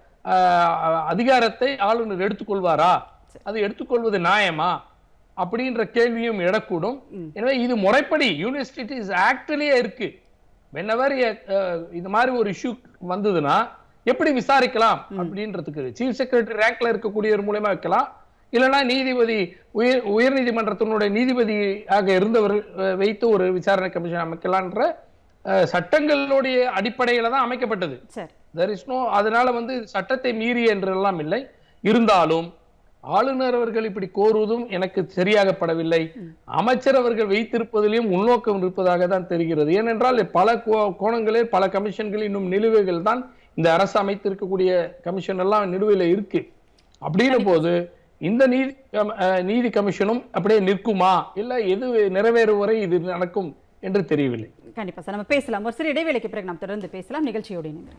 ஆஹ், அதிகாரத்தை ஆளுநர் எடுத்துக்கொள்வாரா அது எடுத்துக்கொள்வது நியாயமா அப்படின்ற கேள்வியும் எழக்கூடும் எனவே இது முறைப்படி யூனிவர்சிட்டிஸ் ஆக்ட்லயே இருக்கு வென்னவர் இது மாதிரி ஒரு இஷ்யூ வந்ததுன்னா எப்படி விசாரிக்கலாம் அப்படின்றதுக்கு சீஃப் செக்ரட்டரி ரேங்க்ல இருக்கக்கூடியவர் மூலமா வைக்கலாம் இல்லைன்னா நீதிபதி உயர் உயர்நீதிமன்றத்தினுடைய நீதிபதியாக இருந்தவர் அஹ், வைத்து ஒரு விசாரணை கமிஷன் அமைக்கலான்ற அஹ், சட்டங்களுடைய அடிப்படையில தான் அமைக்கப்பட்டது சரி தெர் இஸ் நோ அதனால வந்து சட்டத்தை மீறி என்றெல்லாம் இல்லை இருந்தாலும் ஆளுநர் அவர்கள் இப்படி கோருவதும் எனக்கு சரியாகப்படவில்லை அமைச்சர் அவர்கள் வைத்திருப்பதிலும் உள்நோக்கம் இருப்பதாக தான் தெரிகிறது ஏனென்றால் பல கோ- கோணங்களில் பல கமிஷன்கள் இன்னும் நிலுவைகள் தான் இந்த அரசு அமைத்திருக்கக்கூடிய கமிஷன் எல்லாம் நிலுவையில இருக்கு அப்படின்ற போது இந்த நீதி கம்- அஹ், நீதி கமிஷனும் அப்படியே நிற்குமா இல்ல எது நிறைவேறும் வரை இது நடக்கும் என்று தெரியவில்லை கண்டிப்பா சார் நம்ம பேசலாம் ஒரு சிறு இடைவேளைக்கு பிறகு நாம் தொடர்ந்து பேசலாம் நிகழ்ச்சியோடு இணைங்க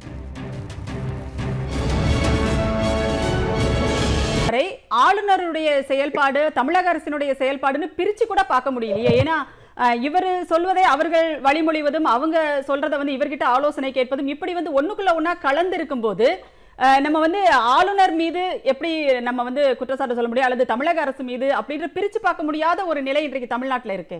வரை ஆளுநருடைய செயல்பாடு தமிழக அரசினுடைய செயல்பாடுன்னு பிரிச்சு கூட பார்க்க முடியலையே ஏன்னா அஹ், இவர் சொல்வதை அவர்கள் வழிமொழிவதும் அவங்க சொல்றதை வந்து இவர்கிட்ட ஆலோசனை கேட்பதும் இப்படி வந்து ஒண்ணுக்குள்ள ஒண்ணா கலந்து இருக்கும்போது அஹ், நம்ம வந்து ஆளுநர் மீது எப்படி நம்ம வந்து குற்றச்சாட்டு சொல்ல முடியும் அல்லது தமிழக அரசு மீது அப்படின்ற பிரிச்சு பார்க்க முடியாத ஒரு நிலை இன்றைக்கு தமிழ்நாட்டுல இருக்கே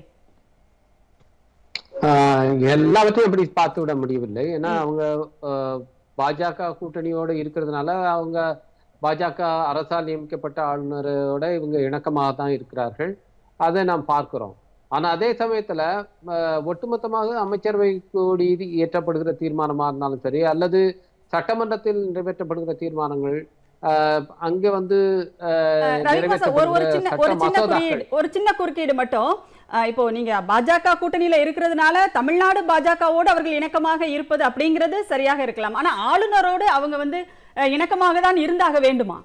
ஆஹ் எல்லாவற்றையும் அப்படி பார்த்து விட முடியவில்லை ஏன்னா அவங்க ஆஹ், பாஜக கூட்டணியோட இருக்கிறதுனால அவங்க பாஜக அரசால் நியமிக்கப்பட்ட ஆளுநரோட இவங்க இணக்கமாக தான் இருக்கிறார்கள் அதை நாம் பார்க்கிறோம் ஆனா அதே சமயத்துல ஆஹ், ஒட்டுமொத்தமாக அமைச்சரவை கூடி இயற்றப்படுகிற தீர்மானமா இருந்தாலும் சரி அல்லது சட்டமன்றத்தில் நிறைவேற்றப்படுகிற தீர்மானங்கள் ஆஹ், அங்க வந்து ஆஹ், ரவிக்குமார் சார், ஒரு ஒரு நிறைவேற்றப்படுகிற சின்ன சட்ட ஒரு சின்ன மசோதாக்கள் குறியீடு ஒரு சின்ன குறுக்கீடு மட்டும் அஹ், இப்போ நீங்க பாஜக கூட்டணியில இருக்கிறதுனால தமிழ்நாடு பாஜகவோடு அவர்கள் இணக்கமாக இருப்பது அப்படிங்கிறது சரியாக இருக்கலாம் ஆனா ஆளுநரோடு அவங்க வந்து அஹ், இணக்கமாக தான் இருந்தாக வேண்டுமா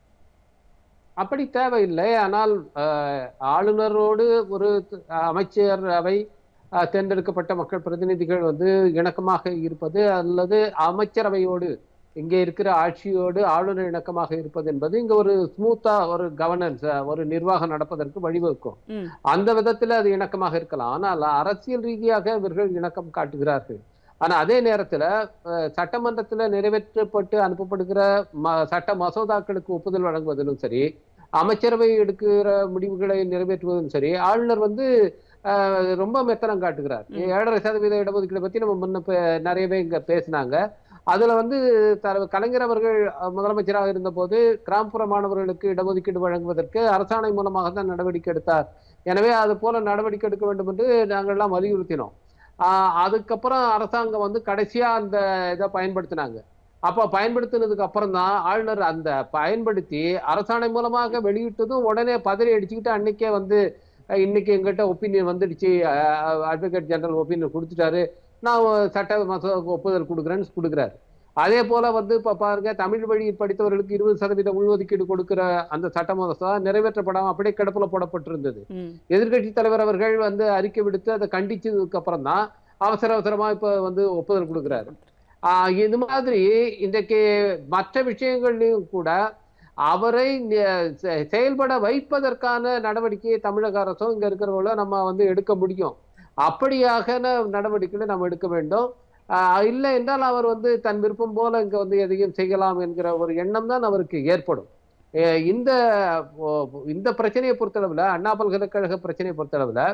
அப்படி தேவையில்லை ஆனால் ஆஹ், ஆளுநரோடு ஒரு த- அமைச்சரவை ஆஹ், தேர்ந்தெடுக்கப்பட்ட மக்கள் பிரதிநிதிகள் வந்து இணக்கமாக இருப்பது அல்லது அமைச்சரவையோடு இங்கே இருக்கிற ஆட்சியோடு ஆளுநர் இணக்கமாக இருப்பது என்பது இங்க ஒரு ஸ்மூத்தா ஒரு கவர்னன்ஸ் ஒரு நிர்வாகம் நடப்பதற்கு வழிவகுக்கும் ம். அந்த விதத்துல அது இணக்கமாக இருக்கலாம் ஆனால் அரசியல் ரீதியாக இவர்கள் இணக்கம் காட்டுகிறார்கள் ஆனா அதே நேரத்துல அஹ், சட்டமன்றத்துல நிறைவேற்றப்பட்டு அனுப்பப்படுகிற ம- சட்ட மசோதாக்களுக்கு ஒப்புதல் வழங்குவதிலும் சரி அமைச்சரவை எடுக்கிற முடிவுகளை நிறைவேற்றுவதும் சரி ஆளுநர் வந்து அஹ், ரொம்ப மெத்தனம் காட்டுகிறார் ஏழரை சதவீத இடஒதுக்கீடு பத்தி நம்ம முன்ன பே- நிறையவே இங்க பேசினாங்க அதுல வந்து த- கலைஞர் அவர்கள் அஹ், முதலமைச்சராக இருந்தபோது கிராமப்புற மாணவர்களுக்கு இடஒதுக்கீடு வழங்குவதற்கு அரசாணை மூலமாக தான் நடவடிக்கை எடுத்தார் எனவே அது போல நடவடிக்கை எடுக்க வேண்டும் என்று நாங்கள் எல்லாம் வலியுறுத்தினோம் ஆஹ் அதுக்கப்புறம் அரசாங்கம் வந்து கடைசியா அந்த இதை பயன்படுத்தினாங்க அப்ப பயன்படுத்தினதுக்கு அப்புறம் தான் ஆளுநர் அந்த பயன்படுத்தி அரசாணை மூலமாக வெளியிட்டதும் உடனே பதறி அடிச்சுக்கிட்டு அன்னைக்கே வந்து அஹ், இன்னைக்கு எங்கிட்ட ஒப்பீனியன் வந்துடுச்சு அட்வொகேட் ஜெனரல் ஒப்பீனியன் கொடுத்துட்டாரு நான் சட்ட மசோதாவுக்கு ஒப்புதல் கொடுக்குறேன்னு கொடுக்குறாரு அதே போல வந்து இப்ப பாருங்க தமிழ் வழி படித்தவர்களுக்கு இருபது சதவீத உள்ஒதுக்கீடு கொடுக்கிற அந்த சட்ட மசோதா நிறைவேற்றப்படாம அப்படியே கிடப்புல போடப்பட்டிருந்தது ம். எதிர்க்கட்சி தலைவர் அவர்கள் வந்து அறிக்கை விடுத்து அதை கண்டிச்சதுக்கு அப்புறம் தான் அவசர அவசரமா இப்ப வந்து ஒப்புதல் கொடுக்குறாரு ஆஹ் இது மாதிரி இன்றைக்கு மற்ற விஷயங்கள்லயும் கூட அவரை நி- செ- செயல்பட வைப்பதற்கான நடவடிக்கையை தமிழக அரசும் இங்க இருக்கிறவங்கள நம்ம வந்து எடுக்க முடியும் அப்படியாக நடவடிக்கைகளை நம்ம எடுக்க வேண்டும் ஆஹ் இல்லை என்றால் அவர் வந்து தன் விருப்பம் போல இங்க வந்து எதையும் செய்யலாம் என்கிற ஒரு எண்ணம் தான் அவருக்கு ஏற்படும் அஹ் இந்த ஓ- இந்த பிரச்சனையை பொறுத்தளவுல அண்ணா பல்கலைக்கழக பிரச்சனையை பொறுத்தளவுல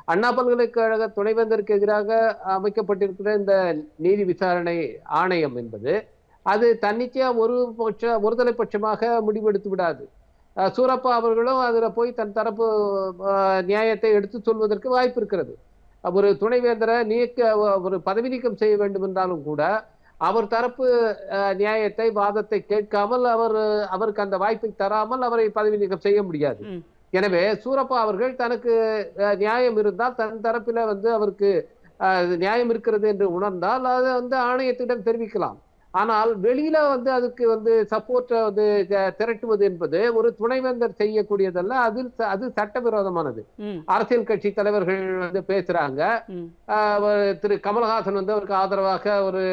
அண்ணா பல்கலைக்கழக துணைவேந்தருக்கு எதிராக அமைக்கப்பட்டிருக்கிற இந்த நீதி விசாரணை ஆணையம் என்பது அது தன்னிச்சையா ஒரு பட்ச ஒருதலை பட்சமாக முடிவெடுத்து விடாது அஹ் சூரப்பா அவர்களும் அதுல போய் தன் தரப்பு அஹ், நியாயத்தை எடுத்து சொல்வதற்கு வாய்ப்பு இருக்கிறது ஒரு துணைவேந்தரை நீக்க ஒரு பதவி நீக்கம் செய்ய வேண்டும் என்றாலும் கூட அவர் தரப்பு அஹ், நியாயத்தை வாதத்தை கேட்காமல் அவர் அவருக்கு அந்த வாய்ப்பை தராமல் அவரை பதவி நீக்கம் செய்ய முடியாது ம். எனவே சூரப்பா அவர்கள் தனக்கு அஹ், நியாயம் இருந்தால் தன் தரப்பில வந்து அவருக்கு அஹ், நியாயம் இருக்கிறது என்று உணர்ந்தால் அதை வந்து ஆணையத்திடம் தெரிவிக்கலாம் ஆனால் வெளியில வந்து அதுக்கு வந்து சப்போர்ட்டை வந்து க- திரட்டுவது என்பது ஒரு துணைவேந்தர் செய்யக்கூடியதல்ல அதில் ச- அது சட்டவிரோதமானது ம், அரசியல் கட்சி தலைவர்கள் வந்து பேசுறாங்க ம், ஆஹ் ஒரு திரு கமல்ஹாசன் வந்து அவருக்கு ஆதரவாக ஒரு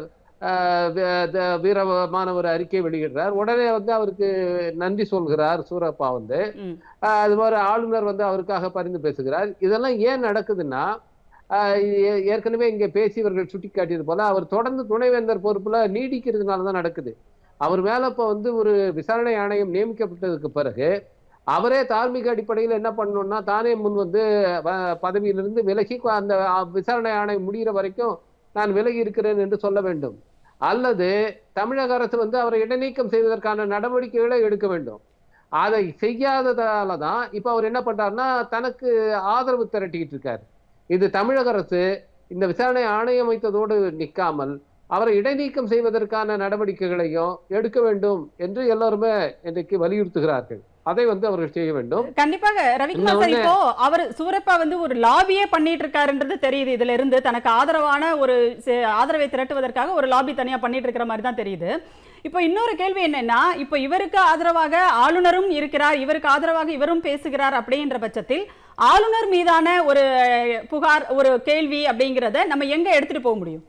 ஆஹ் வி- த- வீரமான ஒரு அறிக்கை வெளியிடுறார் உடனே வந்து அவருக்கு நன்றி சொல்கிறார் சூரப்பா வந்து ம், ஆஹ் அது மாதிரி ஆளுநர் வந்து அவருக்காக பரிந்து பேசுகிறார் இதெல்லாம் ஏன் நடக்குதுன்னா ஆஹ் ஏ- ஏற்கனவே இங்க பேசியவர்கள் சுட்டிக்காட்டியது போல அவர் தொடர்ந்து துணைவேந்தர் பொறுப்புல நீடிக்கிறதுனால தான் நடக்குது அவர் மேல இப்ப வந்து ஒரு விசாரணை ஆணையம் நியமிக்கப்பட்டதுக்கு பிறகு அவரே தார்மீக அடிப்படையில் என்ன பண்ணணும்னா தானே முன் வந்து வ- பதவியிலிருந்து விலகி அந்த அ, விசாரணை ஆணையம் முடிகிற வரைக்கும் நான் விலகி இருக்கிறேன் என்று சொல்ல வேண்டும் அல்லது தமிழக அரசு வந்து அவரை இடைநீக்கம் செய்வதற்கான நடவடிக்கைகளை எடுக்க வேண்டும் அதை செய்யாததால தான் இப்ப அவர் என்ன பண்றாருன்னா தனக்கு ஆதரவு திரட்டிக்கிட்டு இருக்காரு இது தமிழக அரசு இந்த விசாரணை ஆணையம் அமைத்ததோடு நிற்காமல் அவரை இடைநீக்கம் செய்வதற்கான நடவடிக்கைகளையும் எடுக்க வேண்டும் என்று எல்லாருமே இன்றைக்கு வலியுறுத்துகிறார்கள் அதை வந்து அவர்கள் செய்ய வேண்டும் கண்டிப்பாக ரவிக்குமார் சார் இன்னொன்னு- இப்போ அவர் சூரப்பா வந்து ஒரு லாபியே பண்ணிட்டு இருக்காருன்றது தெரியுது இதுல இருந்து தனக்கு ஆதரவான ஒரு சே- ஆதரவை திரட்டுவதற்காக ஒரு லாபி தனியா பண்ணிட்டு இருக்கிற மாதிரி தான் தெரியுது இப்போ இன்னொரு கேள்வி என்னன்னா இப்போ இவருக்கு ஆதரவாக ஆளுநரும் இருக்கிறார் இவருக்கு ஆதரவாக இவரும் பேசுகிறார் அப்படின்ற பட்சத்தில் ஆளுநர் மீதான ஒரு புகார் ஒரு கேள்வி அப்படிங்கிறத நம்ம எங்க எடுத்துட்டு போக முடியும்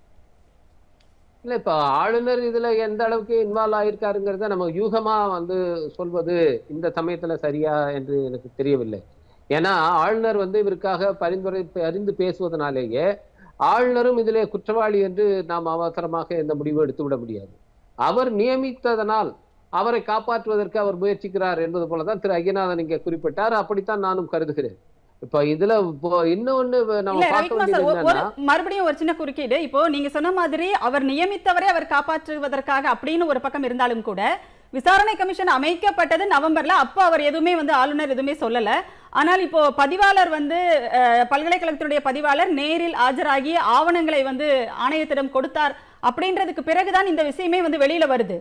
இல்ல இப்ப ஆளுநர் இதுல எந்த அளவுக்கு இன்வால்வ் ஆயிருக்காருங்கிறத நம்ம யூகமா வந்து சொல்வது இந்த சமயத்துல சரியா என்று எனக்கு தெரியவில்லை ஏன்னா ஆளுநர் வந்து இவருக்காக பரிந்துரை அறிந்து பேசுவதனாலேயே ஆளுநரும் இதிலே குற்றவாளி என்று நாம் அவசரமாக எந்த முடிவு எடுத்து விட முடியாது அவர் நியமித்ததனால் அவரை காப்பாற்றுவதற்கு அவர் முயற்சிக்கிறார் என்பது போலதான் திரு ஐயநாதன் இங்கே குறிப்பிட்டார் அப்படித்தான் நானும் கருதுகிறேன் இப்ப இதுல இப்போ இன்னொன்னு நம்ம இல்ல பார்க்க ரவிக்குமார் சார் வேண்டியது ஒரு- ஒரு என்னன்னா மறுபடியும் ஒரு சின்ன குறுக்கீடு இப்போ நீங்க சொன்ன மாதிரி அவர் நியமித்தவரை அவர் காப்பாற்றுவதற்காக அப்படின்னு ஒரு பக்கம் இருந்தாலும் கூட விசாரணை கமிஷன் அமைக்கப்பட்டது நவம்பர்ல அப்போ அவர் எதுவுமே வந்து ஆளுநர் எதுவுமே சொல்லல ஆனால் இப்போ பதிவாளர் வந்து அஹ், பல்கலைக்கழகத்தினுடைய பதிவாளர் நேரில் ஆஜராகி ஆவணங்களை வந்து ஆணையத்திடம் கொடுத்தார் அப்படின்றதுக்கு பிறகுதான் இந்த விஷயமே வந்து வெளியில வருது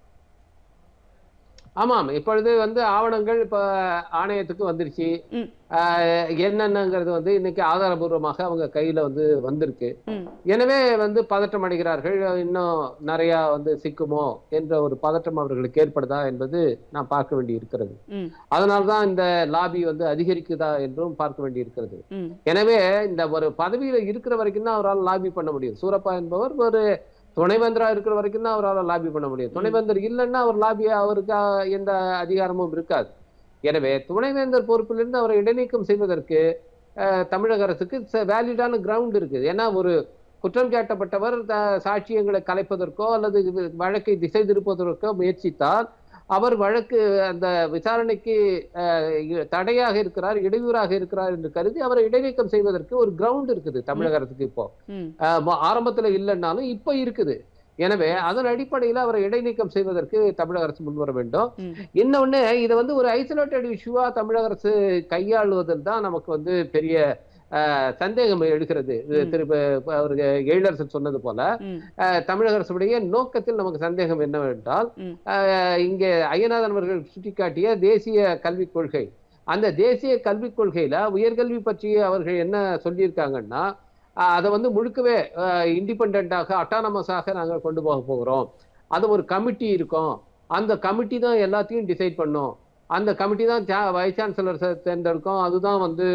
ஆமாம் இப்பொழுது வந்து ஆவணங்கள் இப்ப ஆணையத்துக்கு வந்துருச்சு ம். ஆஹ் என்னென்னங்கிறது வந்து இன்னைக்கு ஆதாரபூர்வமாக அவங்க கையில வந்து வந்திருக்கு ம், எனவே வந்து பதட்டம் அடைகிறார்கள் இன்னும் நிறைய வந்து சிக்குமோ என்ற ஒரு பதட்டம் அவர்களுக்கு ஏற்படுதா என்பது நான் பார்க்க வேண்டி இருக்கிறது ம், அதனால்தான் இந்த லாபி வந்து அதிகரிக்குதா என்றும் பார்க்க வேண்டி இருக்கிறது ம், எனவே இந்த ஒரு பதவியில இருக்கிற வரைக்கும் தான் அவரால் லாபி பண்ண முடியும் சூரப்பா என்பவர் ஒரு துணைவேந்தரா இருக்கிற வரைக்கும் தான் அவரால் லாபி பண்ண முடியும் துணைவேந்தர் இல்லைன்னா அவர் லாபி அவருக்கு அஹ், எந்த அதிகாரமும் இருக்காது எனவே துணைவேந்தர் பொறுப்பிலிருந்து அவரை இடைநீக்கம் செய்வதற்கு அஹ், தமிழக அரசுக்கு வேலிடான கிரவுண்ட் இருக்குது ஏன்னா ஒரு குற்றம் சாட்டப்பட்டவர் த- சாட்சியங்களை கலைப்பதற்கோ அல்லது இது வழக்கை திசை திருப்பதற்கோ முயற்சித்தால் அவர் வழக்கு அந்த விசாரணைக்கு அஹ், இ- தடையாக இருக்கிறார் இடையூறாக இருக்கிறார் என்று கருதி அவரை இடைநீக்கம் செய்வதற்கு ஒரு கிரவுண்ட் இருக்குது தமிழக அரசுக்கு இப்போ ம், அஹ், மொ- ஆரம்பத்துல இல்லைன்னாலும் இப்போ இருக்குது எனவே அதன் அடிப்படையில் அவரை இடைநீக்கம் செய்வதற்கு தமிழக அரசு முன்வர வேண்டும் ம். இன்னொன்னு இதை வந்து ஒரு ஐசோலேட்டட் இஷ்யூவா தமிழக அரசு கையாளுவதில் தான் நமக்கு வந்து பெரிய அஹ், சந்தேகம் எழுகிறது இது ம். திரு ப- அவருக்கு எழிலரசன் சொன்னது போல ம், அஹ், தமிழக அரசுடைய நோக்கத்தில் நமக்கு சந்தேகம் என்னவென்றால் ம். அஹ், இங்கே ஐயநாதன் அவர்கள் சுட்டிக்காட்டிய தேசிய கல்விக் கொள்கை அந்த தேசிய கல்விக் கொள்கையில உயர்கல்வி பற்றி அவர்கள் என்ன சொல்லியிருக்காங்கன்னா அஹ், அதை வந்து முழுக்கவே இண்டிபெண்டாக அட்டானமஸாக நாங்கள் கொண்டு போக போகிறோம் அது ஒரு கமிட்டி இருக்கும் அந்த கமிட்டி தான் எல்லாத்தையும் டிசைட் பண்ணும் அந்த கமிட்டி தான் வைஸ் சான்சலர் தேர்ந்தெடுக்கும் அதுதான் வந்து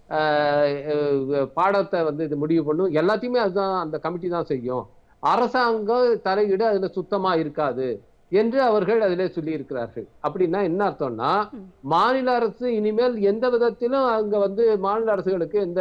அஹ், அஹ், பாடத்தை வந்து இது முடிவு பண்ணும் எல்லாத்தையுமே அதுதான் அந்த கமிட்டி தான் செய்யும் அரசாங்கம் தலையீடு அதுல சுத்தமா இருக்காது என்று அவர்கள் அதிலே சொல்லி இருக்கிறார்கள் அப்படின்னா என்ன அர்த்தம்னா மாநில அரசு இனிமேல் எந்த விதத்திலும் அங்க வந்து மாநில அரசுகளுக்கு எந்த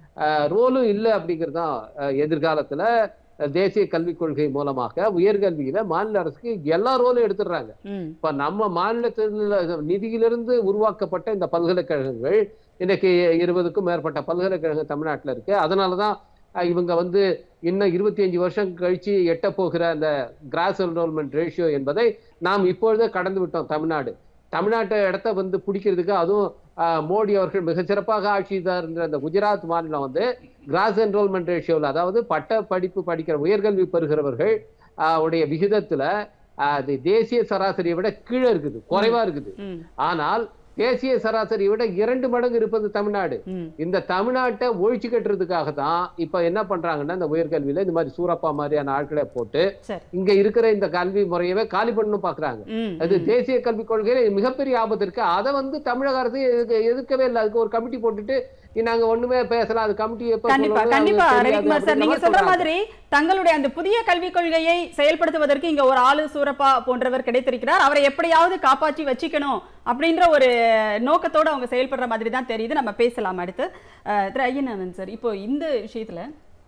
ரோலும் இல்லை அப்படிங்கிறது தான் அஹ், எதிர்காலத்துல அஹ், தேசிய கல்விக் கொள்கை மூலமாக உயர்கல்வியில மாநில அரசுக்கு எல்லா ரோலும் எடுத்துடுறாங்க ம், இப்ப நம்ம மாநிலத்தில் நிதியிலிருந்து உருவாக்கப்பட்ட இந்த பல்கலைக்கழகங்கள் இன்னைக்கு இருபதுக்கும் மேற்பட்ட பல்கலைக்கழகம் தமிழ்நாட்டுல இருக்கு அதனாலதான் அஹ், இவங்க வந்து இன்னும் இருபத்தி அஞ்சு வருஷம் கழிச்சு எட்ட போகிற அந்த கிராஸ் என்ரோல்மெண்ட் ரேஷியோ என்பதை நாம் இப்பொழுதே கடந்து விட்டோம் தமிழ்நாடு தமிழ்நாட்டு இடத்த வந்து பிடிக்கிறதுக்கு அதுவும் ஆஹ், மோடி அவர்கள் மிக சிறப்பாக ஆட்சி இருந்த அந்த குஜராத் மாநிலம் வந்து கிராஸ் என்ரோல்மெண்ட் ரேஷியோவில் அதாவது பட்ட படிப்பு படிக்கிற உயர்கல்வி பெறுகிறவர்கள் ஆஹ், உடைய விகிதத்துல ஆஹ், அது தேசிய சராசரியை விட கீழே இருக்குது குறைவா இருக்குது ம், ஆனால் தேசிய சராசரியை விட இரண்டு மடங்கு இருப்பது தமிழ்நாடு ம். இந்த தமிழ்நாட்டை ஒழிச்சு கட்டுறதுக்காக தான் இப்ப என்ன பண்றாங்கன்னா இந்த உயர்கல்வியில இந்த மாதிரி சூரப்பா மாதிரியான ஆட்களை போட்டு சரி இங்க இருக்கிற இந்த கல்வி முறையவே காலி பண்ணணும் பாக்குறாங்க ம், அது ம். தேசிய கல்விக் கொள்கையில மிகப்பெரிய ஆபத்து இருக்கு அதை வந்து தமிழக அரசு எதுக்க- எதுக்கவே இல்லை அதுக்கு ஒரு கமிட்டி போட்டுட்டு நாங்க ஒண்ணுமே பேசலாம் அது கமிட்டி எப்ப கண்டிப்பா சொல்லணும், கண்டிப்பா அது தெரியாது ரவிக்குமார் சார் அப்படின்ற நீங்க மாதிரி சொல்ற சொல்றாங்க. மாதிரி தங்களுடைய அந்த புதிய கல்விக் கொள்கையை செயல்படுத்துவதற்கு இங்க ஒரு ஆளு சூரப்பா போன்றவர் கிடைத்திருக்கிறார் அவரை எப்படியாவது காப்பாற்றி வச்சுக்கணும் அப்படின்ற ஒரு நோக்கத்தோட அவங்க செயல்படுற மாதிரி தான் தெரியுது நம்ம பேசலாம் அடுத்து அஹ், திரு ஐயனானந்த் சார் இப்போ இந்த விஷயத்துல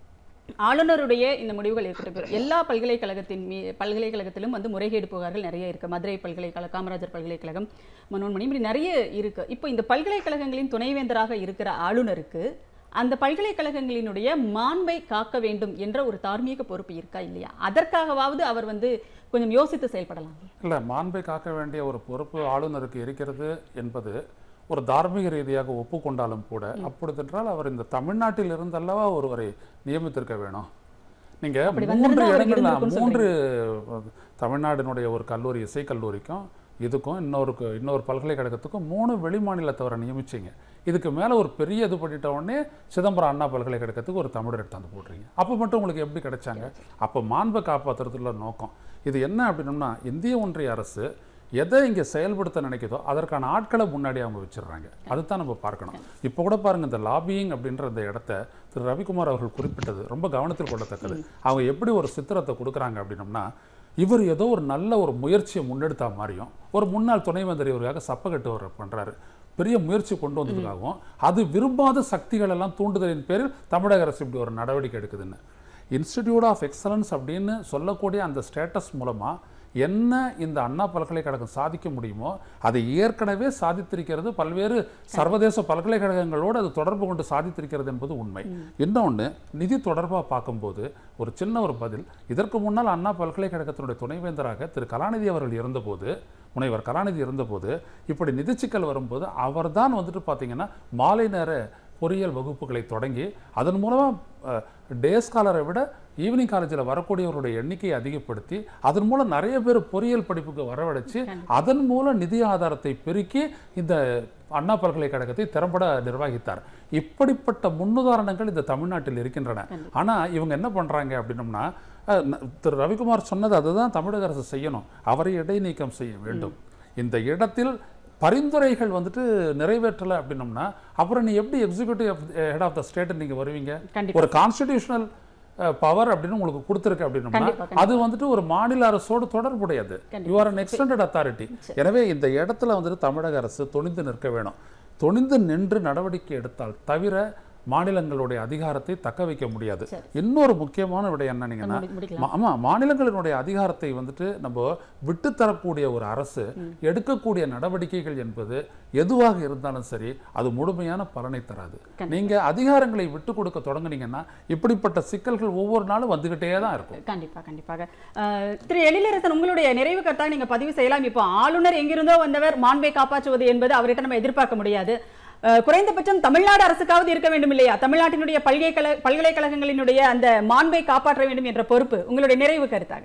ஆளுநருடைய இந்த முடிவுகள் இருக்கட்டும் எல்லா பல்கலைக்கழகத்தின் மீ பல்கலைக்கழகத்திலும் வந்து முறைகேடு புகார்கள் நிறைய இருக்கு மதுரை பல்கலைக்கழகம் காமராஜர் பல்கலைக்கழகம் மனோன்மணி இப்படி நிறைய இருக்கு இப்போ இந்த பல்கலைக்கழகங்களின் துணைவேந்தராக இருக்கிற ஆளுநருக்கு அந்த பல்கலைக்கழகங்களினுடைய மாண்பை காக்க வேண்டும் என்ற ஒரு தார்மீக பொறுப்பு இருக்கா இல்லையா அதற்காகவாவது அவர் வந்து கொஞ்சம் யோசித்து செயல்படலாம் இல்லை மாண்பை காக்க வேண்டிய ஒரு பொறுப்பு ஆளுநருக்கு இருக்கிறது என்பது ஒரு தார்மீக ரீதியாக ஒப்புக்கொண்டாலும் கூட அப்படிதென்றால் அவர் இந்த தமிழ்நாட்டில் இருந்தல்லவா ஒருவரை நியமித்திருக்க வேணும் நீங்க அப்படி மூன்று வந்திருந்தா அவருக்கு இடங்கள்ல இருந்திருக்கும்னு மூன்று தமிழ்நாட்டினுடைய ஒரு கல்லூரி இசை கல்லூரிக்கும் இதுக்கும் இன்னொரு க- இன்னொரு பல்கலைக்கழகத்துக்கும் மூணு வெளி மாநிலத்தவரை நியமிச்சீங்க இதுக்கு மேல ஒரு பெரிய இது பண்ணிட்ட உடனே சிதம்பரம் அண்ணா பல்கலைக்கழகத்துக்கு ஒரு தமிழர் எடுத்தாந்து போடுறீங்க அப்போ மட்டும் உங்களுக்கு எப்படி கிடைச்சாங்க அப்போ மாண்பை காப்பாற்றுறதுல நோக்கம் இது என்ன அப்படின்னம்னா இந்திய ஒன்றிய அரசு எதை இங்கே செயல்படுத்த நினைக்குதோ அதற்கான ஆட்களை முன்னாடி அவங்க வச்சிடுறாங்க அதுதான் நம்ம பார்க்கணும் இப்போ கூட பாருங்க இந்த லாபியிங் அப்படின்ற இந்த இடத்த திரு ரவிக்குமார் அவர்கள் குறிப்பிட்டது ரொம்ப கவனத்தில் கொள்ளத்தக்கது அவங்க எப்படி ஒரு சித்திரத்தை கொடுக்குறாங்க அப்படின்னம்னா இவர் ஏதோ ஒரு நல்ல ஒரு முயற்சியை முன்னெடுத்தா மாதிரியும் ஒரு முன்னாள் துணைவேந்தர் இவருக்காக சப்பக்கட்டு வர பண்றாரு பெரிய முயற்சி கொண்டு வந்ததுக்காகவும் அது விரும்பாத சக்திகள் எல்லாம் தூண்டுதலின் பேரில் தமிழக அரசு இப்படி ஒரு நடவடிக்கை எடுக்குதுன்னு இன்ஸ்டிடியூட் ஆஃப் எக்ஸலன்ஸ் அப்படின்னு சொல்லக்கூடிய அந்த ஸ்டேட்டஸ் மூலமா என்ன இந்த அண்ணா பல்கலைக்கழகம் சாதிக்க முடியுமோ அதை ஏற்கனவே சாதித்திருக்கிறது பல்வேறு சர்வதேச பல்கலைக்கழகங்களோடு அது தொடர்பு கொண்டு சாதித்திருக்கிறது என்பது உண்மை இன்னொன்று நிதி தொடர்பாக பார்க்கும்போது ஒரு சின்ன ஒரு பதில் இதற்கு முன்னால் அண்ணா பல்கலைக்கழகத்தினுடைய துணைவேந்தராக திரு கலாநிதி அவர்கள் இருந்தபோது முனைவர் கலாநிதி இருந்தபோது இப்படி நிதி சிக்கல் வரும்போது அவர்தான் வந்துட்டு பார்த்தீங்கன்னா மாலை நேர பொறியியல் வகுப்புகளை தொடங்கி அதன் மூலமாக டே ஸ்காலரை விட ஈவினிங் காலேஜில் வரக்கூடியவர்களுடைய எண்ணிக்கையை அதிகப்படுத்தி அதன் மூலம் நிறைய பேர் பொறியியல் படிப்புக்கு வரவழைச்சு அதன் மூலம் நிதி ஆதாரத்தை பெருக்கி இந்த அண்ணா பல்கலைக்கழகத்தை திறம்பட நிர்வகித்தார் இப்படிப்பட்ட முன்னுதாரணங்கள் இந்த தமிழ்நாட்டில் இருக்கின்றன ஆனா இவங்க என்ன பண்றாங்க அப்படின்னம்னா அஹ், ந- திரு ரவிக்குமார் சொன்னது அதுதான் தமிழக அரசு செய்யணும் அவரை இடைநீக்கம் செய்ய வேண்டும் இந்த இடத்தில் பரிந்துரைகள் வந்துட்டு நிறைவேற்றலை அப்படின்னம்னா அப்புறம் நீ எப்படி executive head of the state நீங்க வருவீங்க கண்டிப்பா ஒரு கான்ஸ்டிடியூஷனல் பவர் அப்படின்னு உங்களுக்கு கொடுத்துருக்கு அப்படின்னம்னா கண்டிப்பா, கண்டிப்பா. அது வந்துட்டு ஒரு மாநில அரசோடு தொடர்புடையது கண்டிப்பா. You are an extended authority எனவே இந்த இடத்துல வந்துட்டு தமிழக அரசு துணிந்து நிற்க வேணும் துணிந்து நின்று நடவடிக்கை எடுத்தால் தவிர மாநிலங்களுடைய அதிகாரத்தை தக்க வைக்க முடியாது சரி. இன்னொரு முக்கியமான விடயம் என்னன்னீங்கன்னா முடி- முடிக்கலாம் மா- ஆமா மாநிலங்களினுடைய அதிகாரத்தை வந்துட்டு நம்ம விட்டு தரக்கூடிய ஒரு அரசு எடுக்கக்கூடிய நடவடிக்கைகள் என்பது எதுவாக இருந்தாலும் சரி அது முழுமையான பலனை தராது கண்டிப்பா. நீங்க அதிகாரங்களை விட்டு கொடுக்க தொடங்குனீங்கன்னா இப்படிப்பட்ட சிக்கல்கள் ஒவ்வொரு நாளும் வந்துகிட்டே தான் இருக்கும் கண்டிப்பா கண்டிப்பாக அஹ், திரு எழிலரசன் உங்களுடைய நிறைவு கருத்தாக நீங்க பதிவு செய்யலாம் இப்போ ஆளுநர் எங்கிருந்தோ வந்தவர் மாண்பை காப்பாற்றுவது என்பது அவர்கிட்ட நம்ம எதிர்பார்க்க முடியாது அஹ், குறைந்தபட்சம் தமிழ்நாடு அரசுக்காவது இருக்க வேண்டும் இல்லையா தமிழ்நாட்டினுடைய பல்கலைக்கழக பல்கலைக்கழகங்களினுடைய அந்த மாண்பை காப்பாற்ற வேண்டும் என்ற பொறுப்பு உங்களுடைய நிறைவு கருத்தாக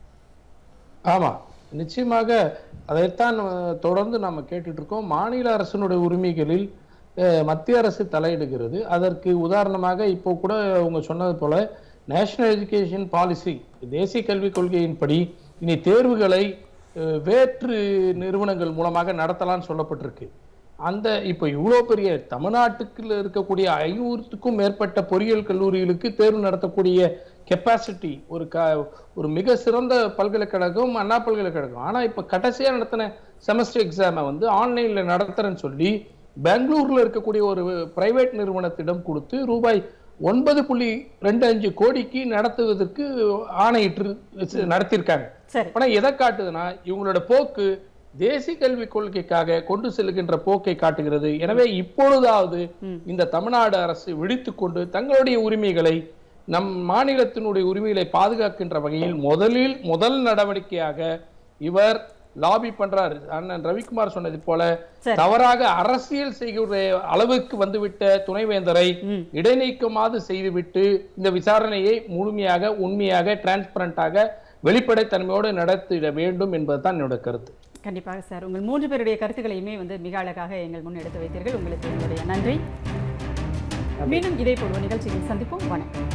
ஆமா நிச்சயமாக அதைத்தான் அஹ், தொடர்ந்து நாம கேட்டுட்டு இருக்கோம் மாநில அரசினுடைய உரிமைகளில் அஹ், மத்திய அரசு தலையிடுகிறது அதற்கு உதாரணமாக இப்போ கூட உங்க சொன்னது போல நேஷனல் எஜுகேஷன் பாலிசி தேசிய கல்விக் கொள்கையின்படி இனி தேர்வுகளை அஹ், வேற்று நிறுவனங்கள் மூலமாக நடத்தலாம்னு சொல்லப்பட்டிருக்கு அந்த இப்போ இவ்வளோ பெரிய தமிழ்நாட்டுக்குள்ள இருக்கக்கூடிய ஐநூறுக்கும் மேற்பட்ட பொறியியல் கல்லூரிகளுக்கு தேர்வு நடத்தக்கூடிய கெப்பாசிட்டி ஒரு க ஒரு மிக சிறந்த பல்கலைக்கழகம் அண்ணா பல்கலைக்கழகம் ஆனா இப்ப கடைசியா நடத்தின செமஸ்டர் எக்ஸாமை வந்து ஆன்லைன்ல நடத்துறேன்னு சொல்லி பெங்களூர்ல இருக்கக்கூடிய ஒரு பிரைவேட் நிறுவனத்திடம் கொடுத்து ரூபாய் ஒன்பது புள்ளி ரெண்டு அஞ்சு கோடிக்கு நடத்துவதற்கு ஆணையிட்டு நடத்தியிருக்காங்க சரி ஆனா எதை காட்டுதுன்னா இவங்களோட போக்கு தேசிய கல்விக் கொள்கைக்காக கொண்டு செல்கின்ற போக்கை காட்டுகிறது எனவே இப்பொழுதாவது இந்த தமிழ்நாடு அரசு விழித்துக் கொண்டு தங்களுடைய உரிமைகளை நம் மாநிலத்தினுடைய உரிமைகளை பாதுகாக்கின்ற வகையில் முதலில் முதல் நடவடிக்கையாக இவர் லாபி பண்றார் அண்ணன் ரவிக்குமார் சொன்னது போல சரி. தவறாக அரசியல் செய்கிற அளவுக்கு வந்துவிட்ட துணைவேந்தரை ம். இடைநீக்கமாவது செய்துவிட்டு இந்த விசாரணையை முழுமையாக உண்மையாக டிரான்ஸ்பரண்டாக வெளிப்படைத்தன்மையோடு நடத்திட வேண்டும் என்பதுதான் என்னோட கருத்து கண்டிப்பாக சார் உங்கள் மூன்று பேருடைய கருத்துக்களையுமே வந்து மிக அழகாக எங்கள் முன் எடுத்து வைத்தீர்கள் உங்களுக்கு என்னுடைய நன்றி மீண்டும் இதே போல் ஒரு நிகழ்ச்சியில் சந்திப்போம் வணக்கம்